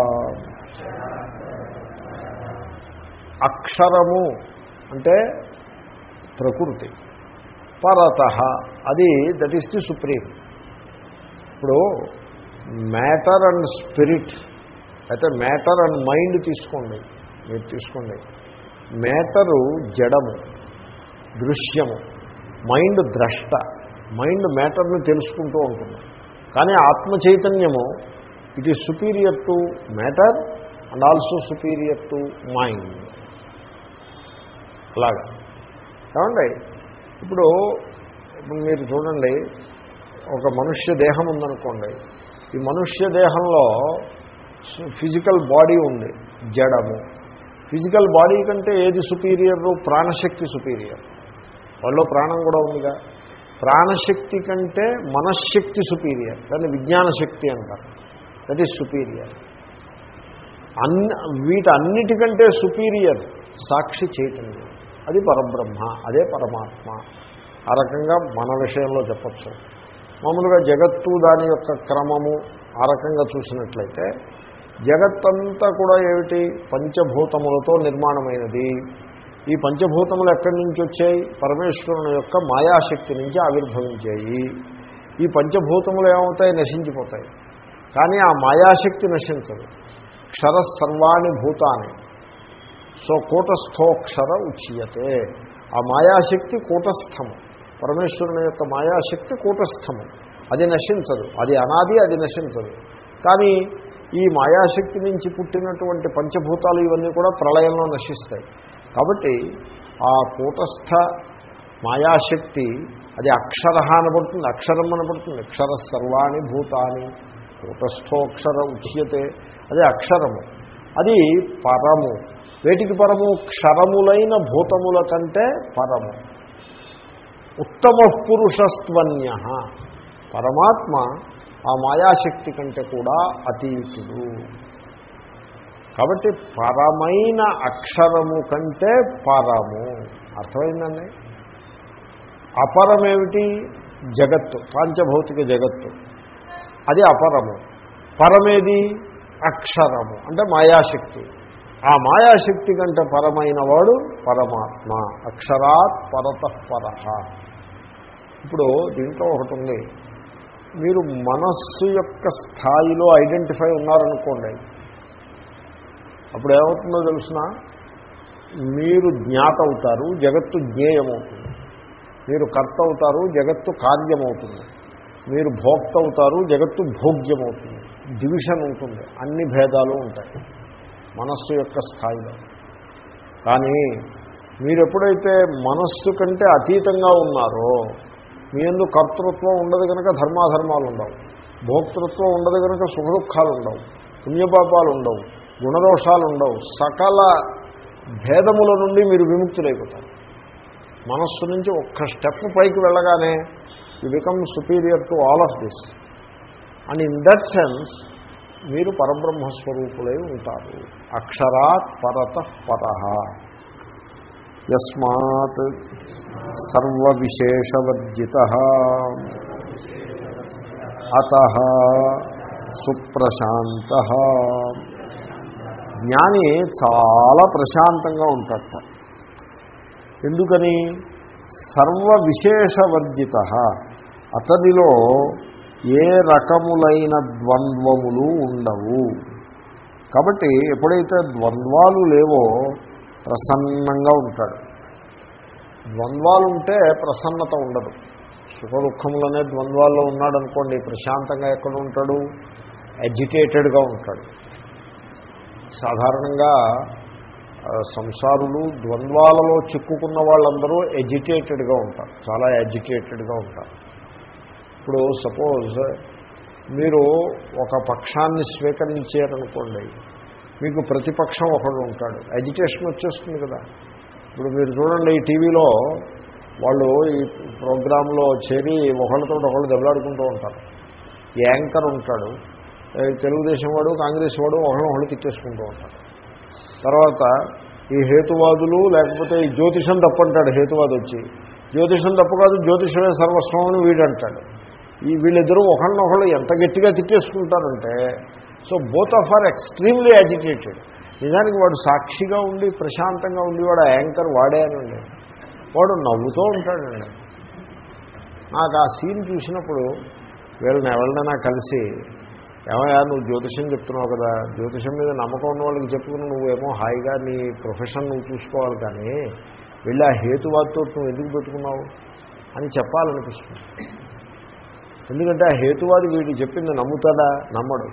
అక్షరము అంటే ప్రకృతి పరత అది దట్ ఈస్ ది సుప్రీం ఇప్పుడు మ్యాటర్ అండ్ స్పిరిట్ అయితే మ్యాటర్ అండ్ మైండ్ తీసుకోండి మీరు తీసుకోండి మ్యాటరు జడము దృశ్యము మైండ్ ద్రష్ట మైండ్ మ్యాటర్ని తెలుసుకుంటూ ఉంటుంది కానీ ఆత్మ చైతన్యము it is superior to matter and also superior to mind అలాగా ఏమండి ఇప్పుడు ఇప్పుడు మీరు చూడండి ఒక మనుష్య దేహం ఉందనుకోండి ఈ మనుష్య దేహంలో ఫిజికల్ బాడీ ఉంది జడము ఫిజికల్ బాడీ కంటే ఏది సుపీరియర్ ప్రాణశక్తి సుపీరియర్ వాళ్ళలో ప్రాణం కూడా ఉందిగా ప్రాణశక్తి కంటే మనశ్శక్తి సుపీరియర్ దాన్ని విజ్ఞాన శక్తి అంటారు దట్ ఈజ్ సుపీరియర్ అన్ని వీటన్నిటికంటే సుపీరియర్ సాక్షి చైతన్యం అది పరబ్రహ్మ అదే పరమాత్మ ఆ రకంగా మన విషయంలో చెప్పచ్చు మామూలుగా జగత్తు దాని యొక్క క్రమము ఆ రకంగా చూసినట్లయితే జగత్తంతా కూడా ఏమిటి పంచభూతములతో నిర్మాణమైనది ఈ పంచభూతములు ఎక్కడి నుంచి వచ్చాయి పరమేశ్వరుని యొక్క మాయాశక్తి నుంచి ఆవిర్భవించాయి ఈ పంచభూతములు ఏమవుతాయి నశించిపోతాయి కానీ ఆ మాయాశక్తి నశించదు క్షర సర్వాణి భూతాన్ని సో కూటస్థోక్షర ఉచ్యతే ఆ మాయాశక్తి కూటస్థము పరమేశ్వరుని యొక్క మాయాశక్తి కూటస్థము అది నశించదు అది అనాది అది నశించదు కానీ ఈ మాయాశక్తి నుంచి పుట్టినటువంటి పంచభూతాలు ఇవన్నీ కూడా ప్రళయంలో నశిస్తాయి కాబట్టి ఆ కూటస్థ మాయాశక్తి అది అక్షర అనబడుతుంది అక్షరం అనబడుతుంది అక్షర సర్వాణి భూతాని కూటస్థోక్షర ఉచ్యతే అది అక్షరము అది పరము వేటికి పరము క్షరములైన భూతముల కంటే పరము ఉత్తమ పురుషస్త్వన్య పరమాత్మ ఆ మాయాశక్తి కంటే కూడా అతీతుడు కాబట్టి పరమైన అక్షరము కంటే పరము అర్థమైందండి అపరమేమిటి జగత్తు పాంచభౌతిక జగత్తు అది అపరము పరమేది అక్షరము అంటే మాయాశక్తి ఆ మాయాశక్తి కంటే పరమైన వాడు పరమాత్మ అక్షరాత్ పరత పర ఇప్పుడు దీంట్లో ఒకటి ఉంది మీరు మనస్సు యొక్క స్థాయిలో ఐడెంటిఫై ఉన్నారనుకోండి అప్పుడు ఏమవుతుందో తెలుసిన మీరు జ్ఞాత అవుతారు జగత్తు జ్ఞేయమవుతుంది మీరు కర్త అవుతారు జగత్తు కార్యమవుతుంది మీరు భోక్త అవుతారు జగత్తు భోగ్యమవుతుంది డివిజన్ ఉంటుంది అన్ని భేదాలు ఉంటాయి మనస్సు యొక్క స్థాయిలో కానీ మీరు ఎప్పుడైతే మనస్సు కంటే అతీతంగా ఉన్నారో మీ ఎందు కర్తృత్వం ఉండదు కనుక ధర్మాధర్మాలు ఉండవు భోక్తృత్వం ఉండదు కనుక సుఖదుఖాలు ఉండవు పుణ్యపాపాలు ఉండవు గుణదోషాలు ఉండవు సకల భేదముల నుండి మీరు విముక్తులైపోతారు మనస్సు నుంచి ఒక్క స్టెప్ పైకి వెళ్ళగానే you become superior to all of this and in that sense మీరు పరబ్రహ్మస్వరూపులై ఉంటారు అక్షరాత్ పరత పర యస్మాత్ సర్వవిశేషవర్జిత అత సుప్రశాంత జ్ఞాని చాలా ప్రశాంతంగా ఉంటాడట ఎందుకని సర్వ విశేషవర్జిత అతనిలో ఏ రకములైన ద్వంద్వములు ఉండవు కాబట్టి ఎప్పుడైతే ద్వంద్వాలు లేవో ప్రసన్నంగా ఉంటాడు ద్వంద్వాలు ఉంటే ప్రసన్నత ఉండదు సుఖ దుఃఖములనే ద్వంద్వాల్లో ఉన్నాడు అనుకోండి ప్రశాంతంగా ఎక్కడ ఉంటాడు అజిటేటెడ్గా ఉంటాడు సాధారణంగా ఆ, సంసారులు ద్వంద్వాలలో చిక్కుకున్న వాళ్ళందరూ ఎజిటేటెడ్గా ఉంటారు చాలా ఎజిటేటెడ్గా ఉంటారు ఇప్పుడు సపోజ్ మీరు ఒక పక్షాన్ని స్వీకరించారనుకోండి మీకు ప్రతిపక్షం ఒకడు ఉంటాడు ఎజిటేషన్ వచ్చేస్తుంది కదా ఇప్పుడు మీరు చూడండి ఈ టీవీలో వాళ్ళు ఈ ప్రోగ్రాంలో చేరి ఒకళ్ళతో ఒకళ్ళు దెబ్బలాడుకుంటూ ఉంటారు ఈ యాంకర్ ఉంటాడు ఏ తెలుగుదేశం వాడు కాంగ్రెస్ వాడు ఒకళ్ళు ఒకళ్ళు తిట్టేసుకుంటూ ఉంటారు తర్వాత ఈ హేతువాదులు లేకపోతే ఈ జ్యోతిషం తప్పంటాడు హేతువాది వచ్చి జ్యోతిషం తప్పు కాదు జ్యోతిషమే సర్వస్వం అని వీడంటాడు ఈ వీళ్ళిద్దరూ ఒకళ్ళనొకళ్ళు ఎంత గట్టిగా తిట్టేసుకుంటారంటే so both of are extremely agitated నిజానికి వాడు సాక్షిగా ఉండి ప్రశాంతంగా ఉండి వాడు యాంకర్ వాడే అనండి వాడు నవ్వుతూ ఉంటాడండి నాకు ఆ సీన్ చూసినప్పుడు వీళ్ళని ఎవరినైనా కలిసి ఏమయ్యా నువ్వు జ్యోతిషం చెప్తున్నావు కదా జ్యోతిషం మీద నమ్మకం ఉన్న వాళ్ళకి చెప్పుకుని నువ్వేమో హాయిగా నీ ప్రొఫెషన్ నువ్వు చూసుకోవాలి కానీ వెళ్ళి ఆ హేతువాదితో నువ్వు ఎందుకు పెట్టుకున్నావు అని చెప్పాలనిపిస్తుంది ఎందుకంటే ఆ హేతువాది వీడికి చెప్పింది నమ్ముతాడా నమ్మడు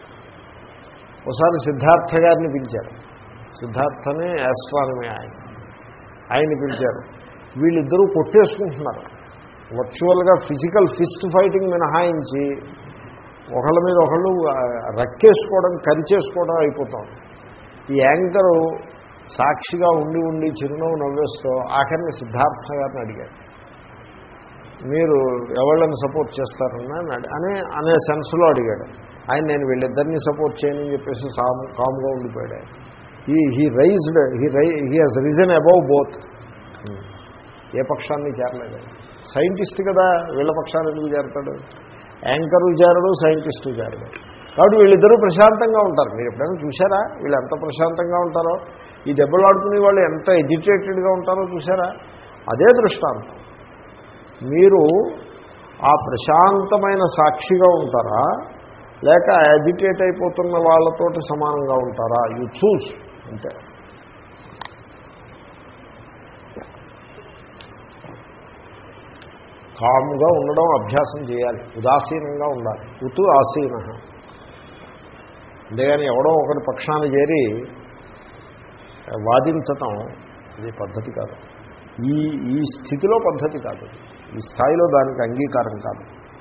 ఒకసారి సిద్ధార్థ గారిని పిలిచారు సిద్ధార్థనే ఆస్ట్రానమీ ఆయన ఆయన్ని పిలిచారు వీళ్ళిద్దరూ కొట్టేసుకుంటున్నారు వర్చువల్గా ఫిజికల్ ఫిస్ట్ ఫైటింగ్ మినహాయించి ఒకళ్ళ మీద ఒకళ్ళు ఆ, రక్కేసుకోవడం కరిచేసుకోవడం అయిపోతాం ఈ యాంకరు సాక్షిగా ఉండి ఉండి చిరునవ్వు నవ్వేస్తూ ఆఖరిని సిద్ధార్థ గారిని అడిగారు మీరు ఎవళ్ళని సపోర్ట్ చేస్తారని అడి- అనే అనే సెన్స్లో అడిగాడు ఆయన నేను వీళ్ళిద్దరిని సపోర్ట్ చేయను అని చెప్పేసి సామ్ కామ్గా ఉండిపోయాడు ఆయన. ఈ హీ రైజ్డ్ హీ రై he has risen above both ఏ పక్షాన్ని చేరలేదు సైంటిస్ట్ కదా వీళ్ళ పక్షాన్ని ఎందుకు చేరతాడు యాంకరు చేరడు సైంటిస్టు చేరడు కాబట్టి వీళ్ళిద్దరూ ప్రశాంతంగా ఉంటారు మీరు ఎప్పుడైనా చూసారా వీళ్ళు ఎంత ప్రశాంతంగా ఉంటారో ఈ దెబ్బలాడుకునే వాళ్ళు ఎంత ఎడ్యుకేటెడ్గా ఉంటారో చూసారా అదే దృష్టాంతం మీరు ఆ ప్రశాంతమైన సాక్షిగా ఉంటారా లేక అజిటేట్ అయిపోతున్న వాళ్ళతోటి సమానంగా ఉంటారా యూ చూస్ అంతే కాముగా ఉండడం అభ్యాసం చేయాలి ఉదాసీనంగా ఉండాలి ఉతు ఆసీన అంతేగాని ఎవడో ఒకటి పక్షాన్ని చేరి వాదించటం ఇది పద్ధతి కాదు ఈ ఈ స్థితిలో పద్ధతి కాదు ఈ స్థాయిలో దానికి అంగీకారం కాదు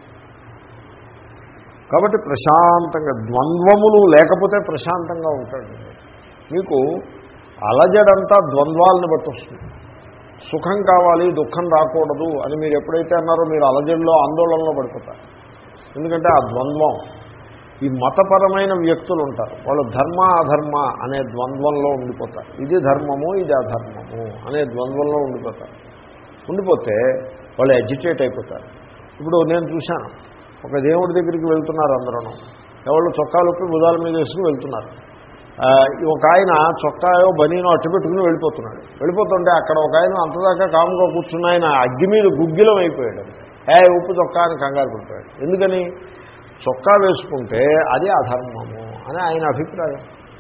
కాబట్టి ప్రశాంతంగా ద్వంద్వములు లేకపోతే ప్రశాంతంగా ఉంటాడు మీకు అలజడంతా ద్వంద్వాలను బట్టి వస్తుంది సుఖం కావాలి దుఃఖం రాకూడదు అని మీరు ఎప్పుడైతే అన్నారో మీరు అలజడిలో ఆందోళనలో పడిపోతారు ఎందుకంటే ఆ ద్వంద్వం ఈ మతపరమైన వ్యక్తులు ఉంటారు వాళ్ళు ధర్మ అధర్మ అనే ద్వంద్వంలో ఉండిపోతారు ఇది ధర్మము ఇది అధర్మము అనే ద్వంద్వంలో ఉండిపోతారు ఉండిపోతే వాళ్ళు ఎడ్యుకేట్ అయిపోతారు ఇప్పుడు నేను చూశాను ఒక దేవుడి దగ్గరికి వెళ్తున్నారు అందరూ ఎవరు చొక్కాలు ఉప్పి బుధాల మీద వేసుకుని వెళ్తున్నారు ఆ, ఒక ఆయన చొక్కాయో బనీనో అట్టు పెట్టుకుని వెళ్ళిపోతున్నాడు వెళ్ళిపోతుంటే అక్కడ ఒక ఆయన అంతదాకా కాముగా కూర్చున్న ఆయన అగ్గి మీద గుగ్గిలం అయిపోయాడు ఏ ఉప్పు చొక్కా అని కంగారు పడిపోయాడు ఎందుకని చొక్కా వేసుకుంటే అది అధర్మము అని ఆయన అభిప్రాయం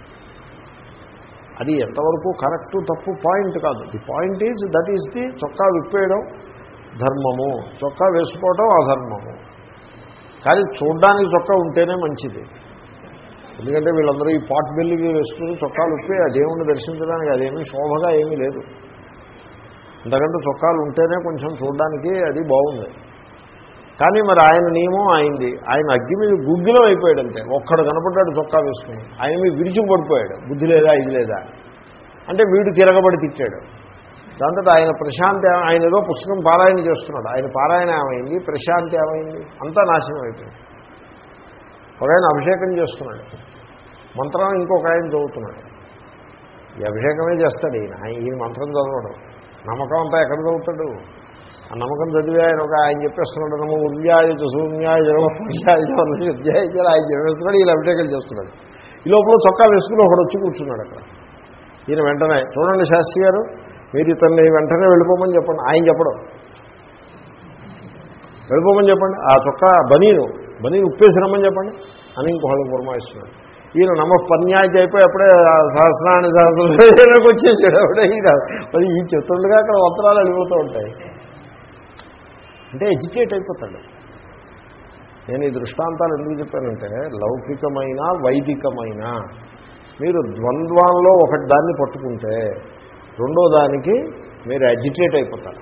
అది ఎంతవరకు కరెక్టు తప్పు పాయింట్ కాదు the point is that is the చొక్కా విప్పేయడం ధర్మము చొక్కా వేసుకోవడం అధర్మము కానీ చూడ్డానికి చొక్కా ఉంటేనే మంచిది ఎందుకంటే వీళ్ళందరూ ఈ పాట్ బెల్లి వేసుకుని చొక్కాలు ఉప్పి ఆ దేవుణ్ణి దర్శించడానికి అదేమీ శోభగా ఏమీ లేదు అంతకంటే చొక్కాలు ఉంటేనే కొంచెం చూడడానికి అది బాగుంది కానీ మరి ఆయన నియమం అయింది ఆయన అగ్గి మీద గుగ్గిలో అయిపోయాడంతే ఒక్కడు కనపడ్డాడు చొక్కా వేసుకుని ఆయన మీద విరుచుకు పడిపోయాడు బుద్ధి లేదా ఇది లేదా అంటే వీడు తిరగబడి తిట్టాడు దాంతో ఆయన ప్రశాంతి ఏమ- ఆయన ఏదో పుస్తకం పారాయణ చేస్తున్నాడు ఆయన పారాయణ ఏమైంది ప్రశాంతి ఏమైంది అంతా నాశనం అయిపోయింది ఒక ఆయన అభిషేకం చేస్తున్నాడు మంత్రం ఇంకొక ఆయన చదువుతున్నాడు ఈ అభిషేకమే చేస్తాడు ఈయన ఆయన- ఈయన మంత్రం చదవడం నమ్మకం అంతా ఎక్కడ చదువుతాడు ఆ నమ్మకం చదివి ఆయన ఒక ఆయన చెప్పేస్తున్నాడు నమ్మ ఉద్యాయ శూన్యాయ జగత్యాయ విద్యాయ ఆయన చెప్పేస్తున్నాడు ఈయన అభిషేకం చేస్తున్నాడు ఈ లోపల చొక్కా వేసుకుని ఒకడు వచ్చి కూర్చున్నాడు అక్కడ ఈయన వెంటనే చూడండి శాస్త్రి గారు మీరు ఇతన్ని వెంటనే వెళ్ళిపోమని చెప్పండి ఆయన చెప్పడం వెళ్ళిపోమని చెప్పండి ఆ చొక్కా బనీను బనీను ఉప్పేసి రమ్మని చెప్పండి అని ఇంకొకళ్ళకి పురమాయిస్తున్నాడు ఈయన నమ్మ పన్యాయకి అయిపోయి అప్పుడే సహస్రాన్ని సహస్రానికి వచ్చేసాడు అప్పుడే ఈయన మరి ఈ చెప్తుండగా అక్కడ ఉత్తరాలు వెళ్ళిపోతూ ఉంటాయి అంటే ఎడ్యుకేట్ అయిపోతాడు నేను ఈ దృష్టాంతాలు ఎందుకు చెప్పానంటే లౌకికమైన వైదికమైన మీరు ద్వంద్వాల్లో ఒకటి దాన్ని పట్టుకుంటే రెండో దానికి మీరు అజిటేట్ అయిపోతారు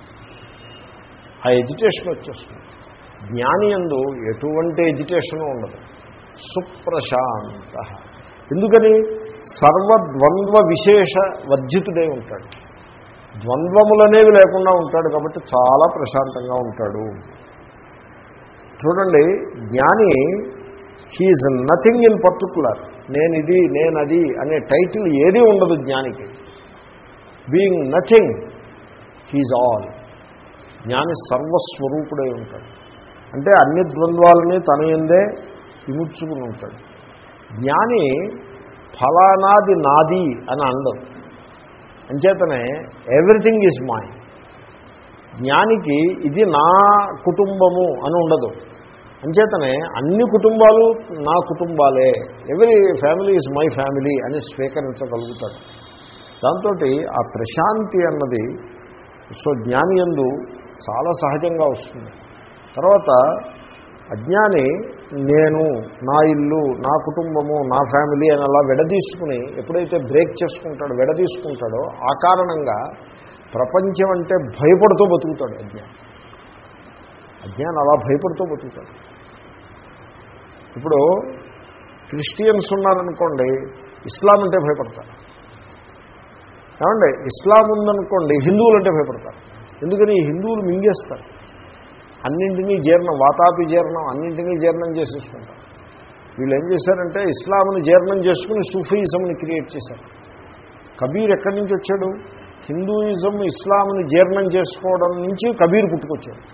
ఆ ఎజిటేషన్ వచ్చేస్తుంది జ్ఞాని ఎందు ఎటువంటి ఎజిటేషను ఉండదు సుప్రశాంత ఎందుకని సర్వద్వంద్వ విశేష వర్జితుడై ఉంటాడు ద్వంద్వములనేవి లేకుండా ఉంటాడు కాబట్టి చాలా ప్రశాంతంగా ఉంటాడు చూడండి జ్ఞాని హీఈస్ నథింగ్ ఇన్ పర్టికులర్ నేను ఇది నేను అది అనే టైటిల్ ఏదీ ఉండదు జ్ఞానికి బీయింగ్ నథింగ్ హీజ్ ఆల్ జ్ఞాని సర్వస్వరూపుడై ఉంటాడు అంటే అన్ని ద్వంద్వాలని తన ఎందే విముడ్చుకుని ఉంటాడు జ్ఞాని ఫలానాది నాది అని అండదు అంచేతనే ఎవ్రీథింగ్ ఈజ్ మై జ్ఞానికి ఇది నా కుటుంబము అని ఉండదు అంచేతనే అన్ని కుటుంబాలు నా కుటుంబాలే ఎవరి ఫ్యామిలీ ఈజ్ మై ఫ్యామిలీ అని స్వీకరించగలుగుతాడు దాంతో ఆ ప్రశాంతి అన్నది సో జ్ఞాని ఎందు చాలా సహజంగా వస్తుంది తర్వాత అజ్ఞాని నేను నా ఇల్లు నా కుటుంబము నా ఫ్యామిలీ అని అలా విడదీసుకుని ఎప్పుడైతే బ్రేక్ చేసుకుంటాడో విడదీసుకుంటాడో ఆ కారణంగా ప్రపంచం అంటే భయపడుతూ బతుకుతాడు అజ్ఞానం అజ్ఞానం అలా భయపడుతూ బతుకుతాడు ఇప్పుడు క్రిస్టియన్స్ ఉన్నారనుకోండి ఇస్లాం అంటే భయపడతారు ఏమండి ఇస్లాం ఉందనుకోండి హిందువులు అంటే భయపడతారు ఎందుకని ఈ హిందువులు మింగేస్తారు అన్నింటినీ జీర్ణం వాతాపి జీర్ణం అన్నింటినీ జీర్ణం చేసేసుకుంటారు వీళ్ళు ఏం చేశారంటే ఇస్లాంని జీర్ణం చేసుకుని సూఫీయిజంని క్రియేట్ చేశారు కబీర్ ఎక్కడి నుంచి వచ్చాడు హిందూయిజం ఇస్లాంని జీర్ణం చేసుకోవడం నుంచి కబీర్ పుట్టుకొచ్చాడు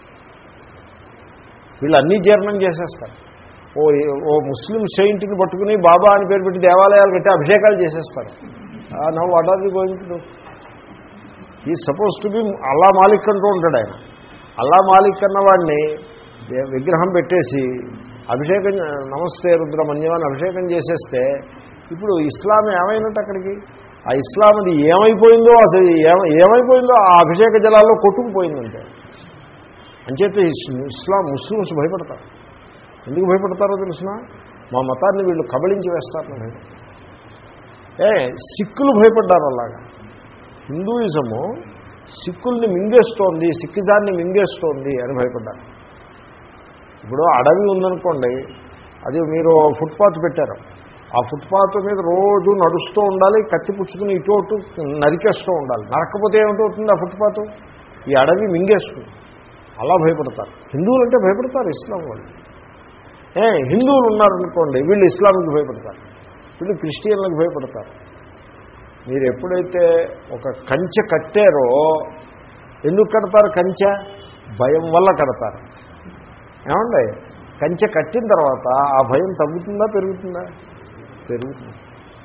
వీళ్ళు అన్నీ జీర్ణం చేసేస్తారు ఓ ఓ ముస్లిం సెయింట్ని పట్టుకుని బాబా అని పేరు పెట్టి దేవాలయాలు పెట్టి అభిషేకాలు చేసేస్తారు నవ్వు what are the going to he supposed to be Allah Malik అంటూ ఉంటాడు ఆయన అల్లా మాలిక్ అన్న వాడిని విగ్రహం పెట్టేసి అభిషేకం నమస్తే రుద్రమన్యమని అభిషేకం చేసేస్తే ఇప్పుడు ఇస్లాం ఏమైనట్టు అక్కడికి ఆ ఇస్లాం అది ఏమైపోయిందో అసలు ఏమైపోయిందో ఆ అభిషేక జలాల్లో కొట్టుకుపోయిందంటే అంచేత ఇస్లాం ముస్లిమ్స్ భయపడతారు ఎందుకు భయపడతారో తెలిసిన మా మతాన్ని వీళ్ళు కబళించి వేస్తారు భయం ఏ సిక్కులు భయపడ్డారు అలాగా హిందూయిజము సిక్కుల్ని మింగేస్తోంది సిక్కిజాన్ని మింగేస్తోంది అని భయపడ్డారు ఇప్పుడు అడవి ఉందనుకోండి అది మీరు ఫుట్పాత్ పెట్టారు ఆ ఫుట్పాత్ మీద రోజు నడుస్తూ ఉండాలి కత్తి పుచ్చుకుని ఇటు అటు నరికేస్తూ ఉండాలి నరకపోతే ఏమిటవుతుంది ఆ ఫుట్పాత్ ఈ అడవి మింగేస్తుంది అలా భయపడతారు హిందువులు అంటే భయపడతారు ఇస్లాం వాళ్ళు ఏ హిందువులు ఉన్నారనుకోండి వీళ్ళు ఇస్లాంకి భయపడతారు వీళ్ళు క్రిస్టియన్లకు భయపడతారు మీరు ఎప్పుడైతే ఒక కంచె కట్టారో ఎందుకు కడతారు కంచె భయం వల్ల కడతారు ఏమండి కంచె కట్టిన తర్వాత ఆ భయం తగ్గుతుందా పెరుగుతుందా పెరుగుతుంది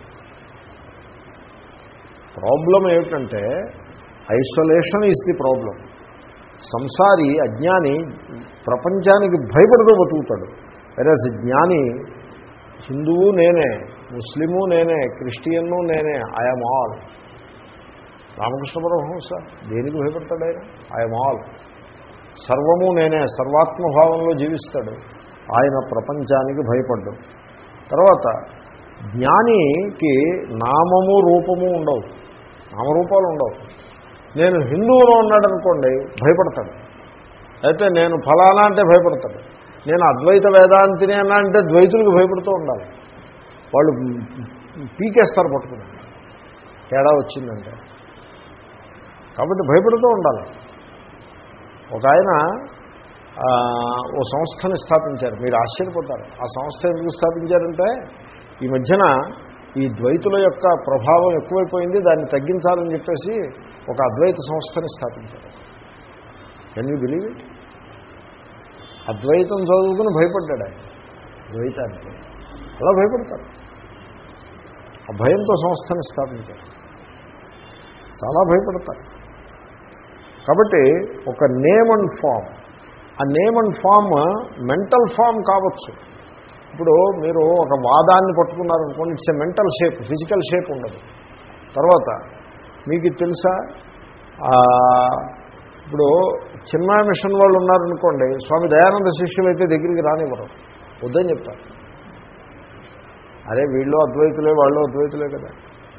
ప్రాబ్లం ఏమిటంటే ఐసోలేషన్ ఈజ్ ది ప్రాబ్లం సంసారి అజ్ఞాని ప్రపంచానికి భయపడుతూ బతుకుతాడు వెరస్ జ్ఞాని హిందువు నేనే ముస్లిము నేనే క్రిస్టియన్ను నేనే ఐఎమ్ ఆల్ రామకృష్ణ పరమహంస దేనికి భయపడతాడు ఆయన ఐఎమ్ ఆల్ సర్వము నేనే సర్వాత్మభావంలో జీవిస్తాడు ఆయన ప్రపంచానికి భయపడ్డు తర్వాత జ్ఞానికి నామము రూపము ఉండవు నామరూపాలు ఉండవు నేను హిందువులో ఉన్నాడనుకోండి భయపడతాడు అయితే నేను ఫలానా అంటే భయపడతాడు నేను అద్వైత వేదాంతిని అన్నా అంటే ద్వైతులకు భయపడుతూ ఉండాలి వాళ్ళు పీకేస్తారు పట్టుకుని తేడా వచ్చిందంటే కాబట్టి భయపడుతూ ఉండాలి ఒక ఆయన ఓ సంస్థని స్థాపించారు మీరు ఆశ్చర్యపోతారు ఆ సంస్థ ఎందుకు స్థాపించారంటే ఈ మధ్యన ఈ ద్వైతుల యొక్క ప్రభావం ఎక్కువైపోయింది దాన్ని తగ్గించాలని చెప్పేసి ఒక అద్వైత సంస్థని స్థాపించారు కెన్ యూ బిలీవ్ ఇట్ అద్వైతం చదువుకుని భయపడ్డాడు ఆయన ద్వైతానికి అలా భయపడతారు ఆ భయంతో సంస్థని స్థాపించారు చాలా భయపడతారు కాబట్టి ఒక నేమ్ అండ్ ఫామ్ ఆ name and form mental form కావచ్చు ఇప్పుడు మీరు ఒక వాదాన్ని పట్టుకున్నారనుకోండి it's a mental shape physical shape ఉండదు తర్వాత మీకు ఇది తెలుసా ఆ, ఇప్పుడు చిన్మయ మిషన్ వాళ్ళు ఉన్నారనుకోండి స్వామి దయానంద శిష్యులు అయితే దగ్గరికి రానివ్వరు వద్దని చెప్తారు అరే వీళ్ళు అద్వైతులే వాళ్ళు అద్వైతులే కదా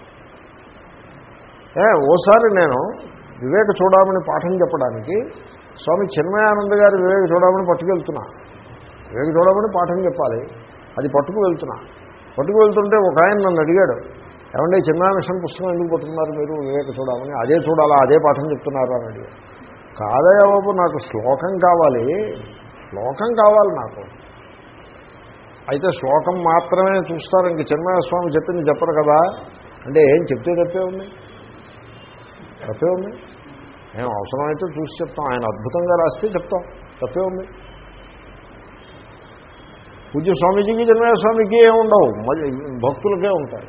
ఏ ఓసారి నేను వివేక చూడమని పాఠం చెప్పడానికి స్వామి చిన్మయానంద గారి వివేక చూడమని పట్టుకెళ్తున్నా వివేక చూడమని పాఠం చెప్పాలి అది పట్టుకు వెళ్తున్నా పట్టుకు వెళ్తుంటే ఒక ఆయన నన్ను అడిగాడు ఏమంటే చిన్మయ మిషన్ పుస్తకం ఎందుకు పట్టుకున్నారు మీరు వివేక చూడమని అదే చూడాలా అదే పాఠం చెప్తున్నారు అని అడిగాడు కాదయ్య బాబు నాకు శ్లోకం కావాలి శ్లోకం కావాలి నాకు అయితే శ్లోకం మాత్రమే చూస్తారు ఇంక చిన్మయ స్వామి చెప్పింది చెప్పరు కదా అంటే ఏం చెప్తే తప్పే ఉంది తప్పే ఉంది మేము అవసరమైతే చూసి చెప్తాం ఆయన అద్భుతంగా రాస్తే చెప్తాం తప్పే ఉంది పూజ్య స్వామీజీకి జన్మయ్య స్వామికి ఏమి ఉండవు మళ్ళీ భక్తులకే ఉంటాయి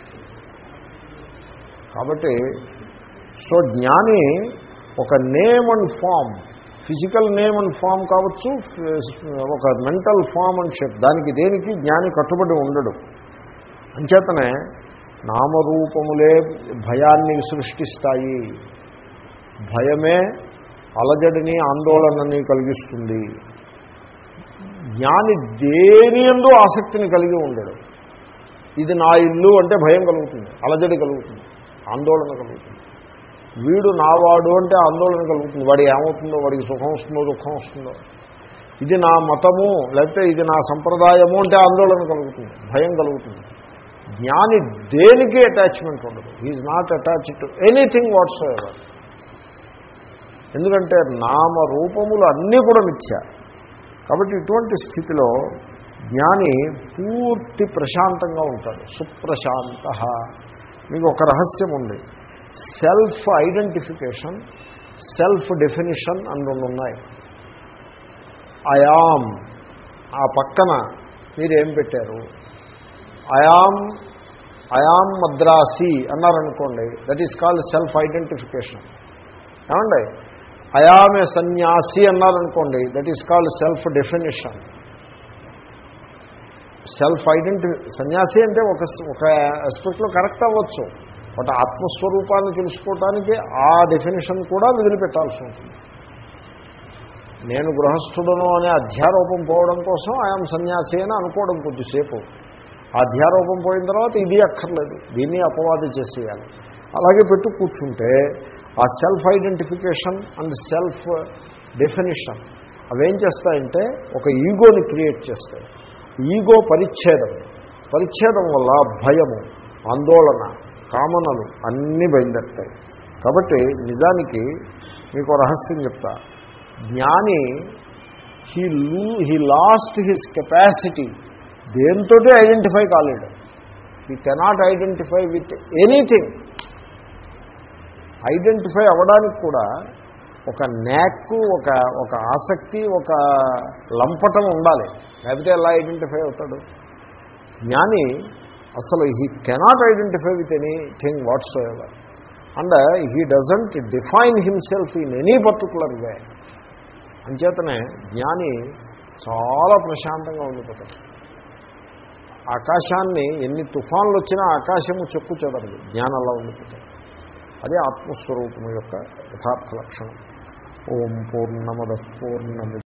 కాబట్టి సో జ్ఞాని ఒక name and form physical name and form కావచ్చు ఒక మెంటల్ ఫామ్ అండ్ షేప్ దానికి దేనికి జ్ఞాని కట్టుబడి ఉండడు అంచేతనే నామరూపములే భయాన్ని సృష్టిస్తాయి భయమే అలజడిని ఆందోళనని కలిగిస్తుంది జ్ఞాని దేని ఎందు ఆసక్తిని కలిగి ఉండడు ఇది నా ఇల్లు అంటే భయం కలుగుతుంది అలజడి కలుగుతుంది ఆందోళన కలుగుతుంది వీడు నావాడు అంటే ఆందోళన కలుగుతుంది వాడి ఏమవుతుందో వాడికి సుఖం వస్తుందో దుఃఖం వస్తుందో ఇది నా మతము లేకపోతే ఇది నా సంప్రదాయము అంటే ఆందోళన కలుగుతుంది భయం కలుగుతుంది జ్ఞాని దేనికి అటాచ్మెంట్ ఉండదు is not attach to anything whatsoever ఎందుకంటే నామ రూపములు అన్నీ కూడా మిథ్య కాబట్టి ఇటువంటి స్థితిలో జ్ఞాని పూర్తి ప్రశాంతంగా ఉంటాడు సుప్రశాంత మీకు ఒక రహస్యం ఉంది సెల్ఫ్ ఐడెంటిఫికేషన్ సెల్ఫ్ డెఫినిషన్ అని రెండు ఉన్నాయి అయామ్ ఆ పక్కన మీరేం పెట్టారు అయామ్ అయామ్ మద్రాసి అన్నారనుకోండి that is called self identification ఏమండి అయామే సన్యాసి అన్నారనుకోండి that is called self definition self ఐడెంటి సన్యాసి అంటే ఒక ఒక ఆస్పెక్ట్లో కరెక్ట్ అవ్వచ్చు బట్ ఆత్మస్వరూపాన్ని తెలుసుకోవటానికి ఆ డెఫినేషన్ కూడా వదిలిపెట్టాల్సి ఉంటుంది నేను గృహస్థుడను అనే అధ్యారోపం పోవడం కోసం ఆయన సన్యాసి అని అనుకోవడం కొద్దిసేపు ఆ అధ్యారోపం పోయిన తర్వాత ఇది అక్కర్లేదు దీన్ని అపవాది చేసేయాలి అలాగే పెట్టు కూర్చుంటే ఆ self identification and self definition అవేం చేస్తాయంటే ఒక ఈగోని క్రియేట్ చేస్తాయి ఈగో పరిచ్ఛేదం పరిచ్ఛేదం వల్ల భయము ఆందోళన కామనలు అన్నీ బయలుదేరుతాయి కాబట్టి నిజానికి మీకు ఓ రహస్యం చెప్తా జ్ఞాని హీ లూ హీ లాస్ట్ హిస్ కెపాసిటీ దేంతో ఐడెంటిఫై కాలేడు he cannot identify with anything identify అవ్వడానికి కూడా ఒక నేక్కు ఒక ఒక ఆసక్తి ఒక లంపటం ఉండాలి లేకపోతే ఎలా ఐడెంటిఫై అవుతాడు జ్ఞాని అసలు he cannot identify with anything whatsoever and he doesn't define himself in any particular way అంచేతనే జ్ఞాని చాలా ప్రశాంతంగా ఉండిపోతాడు ఆకాశాన్ని ఎన్ని తుఫాన్లు వచ్చినా ఆకాశము చెక్కు చెదరదు జ్ఞానంలా ఉండిపోతాడు అదే ఆత్మస్వరూపం యొక్క యథార్థ లక్షణం ఓం పూర్ణమద పూర్ణమి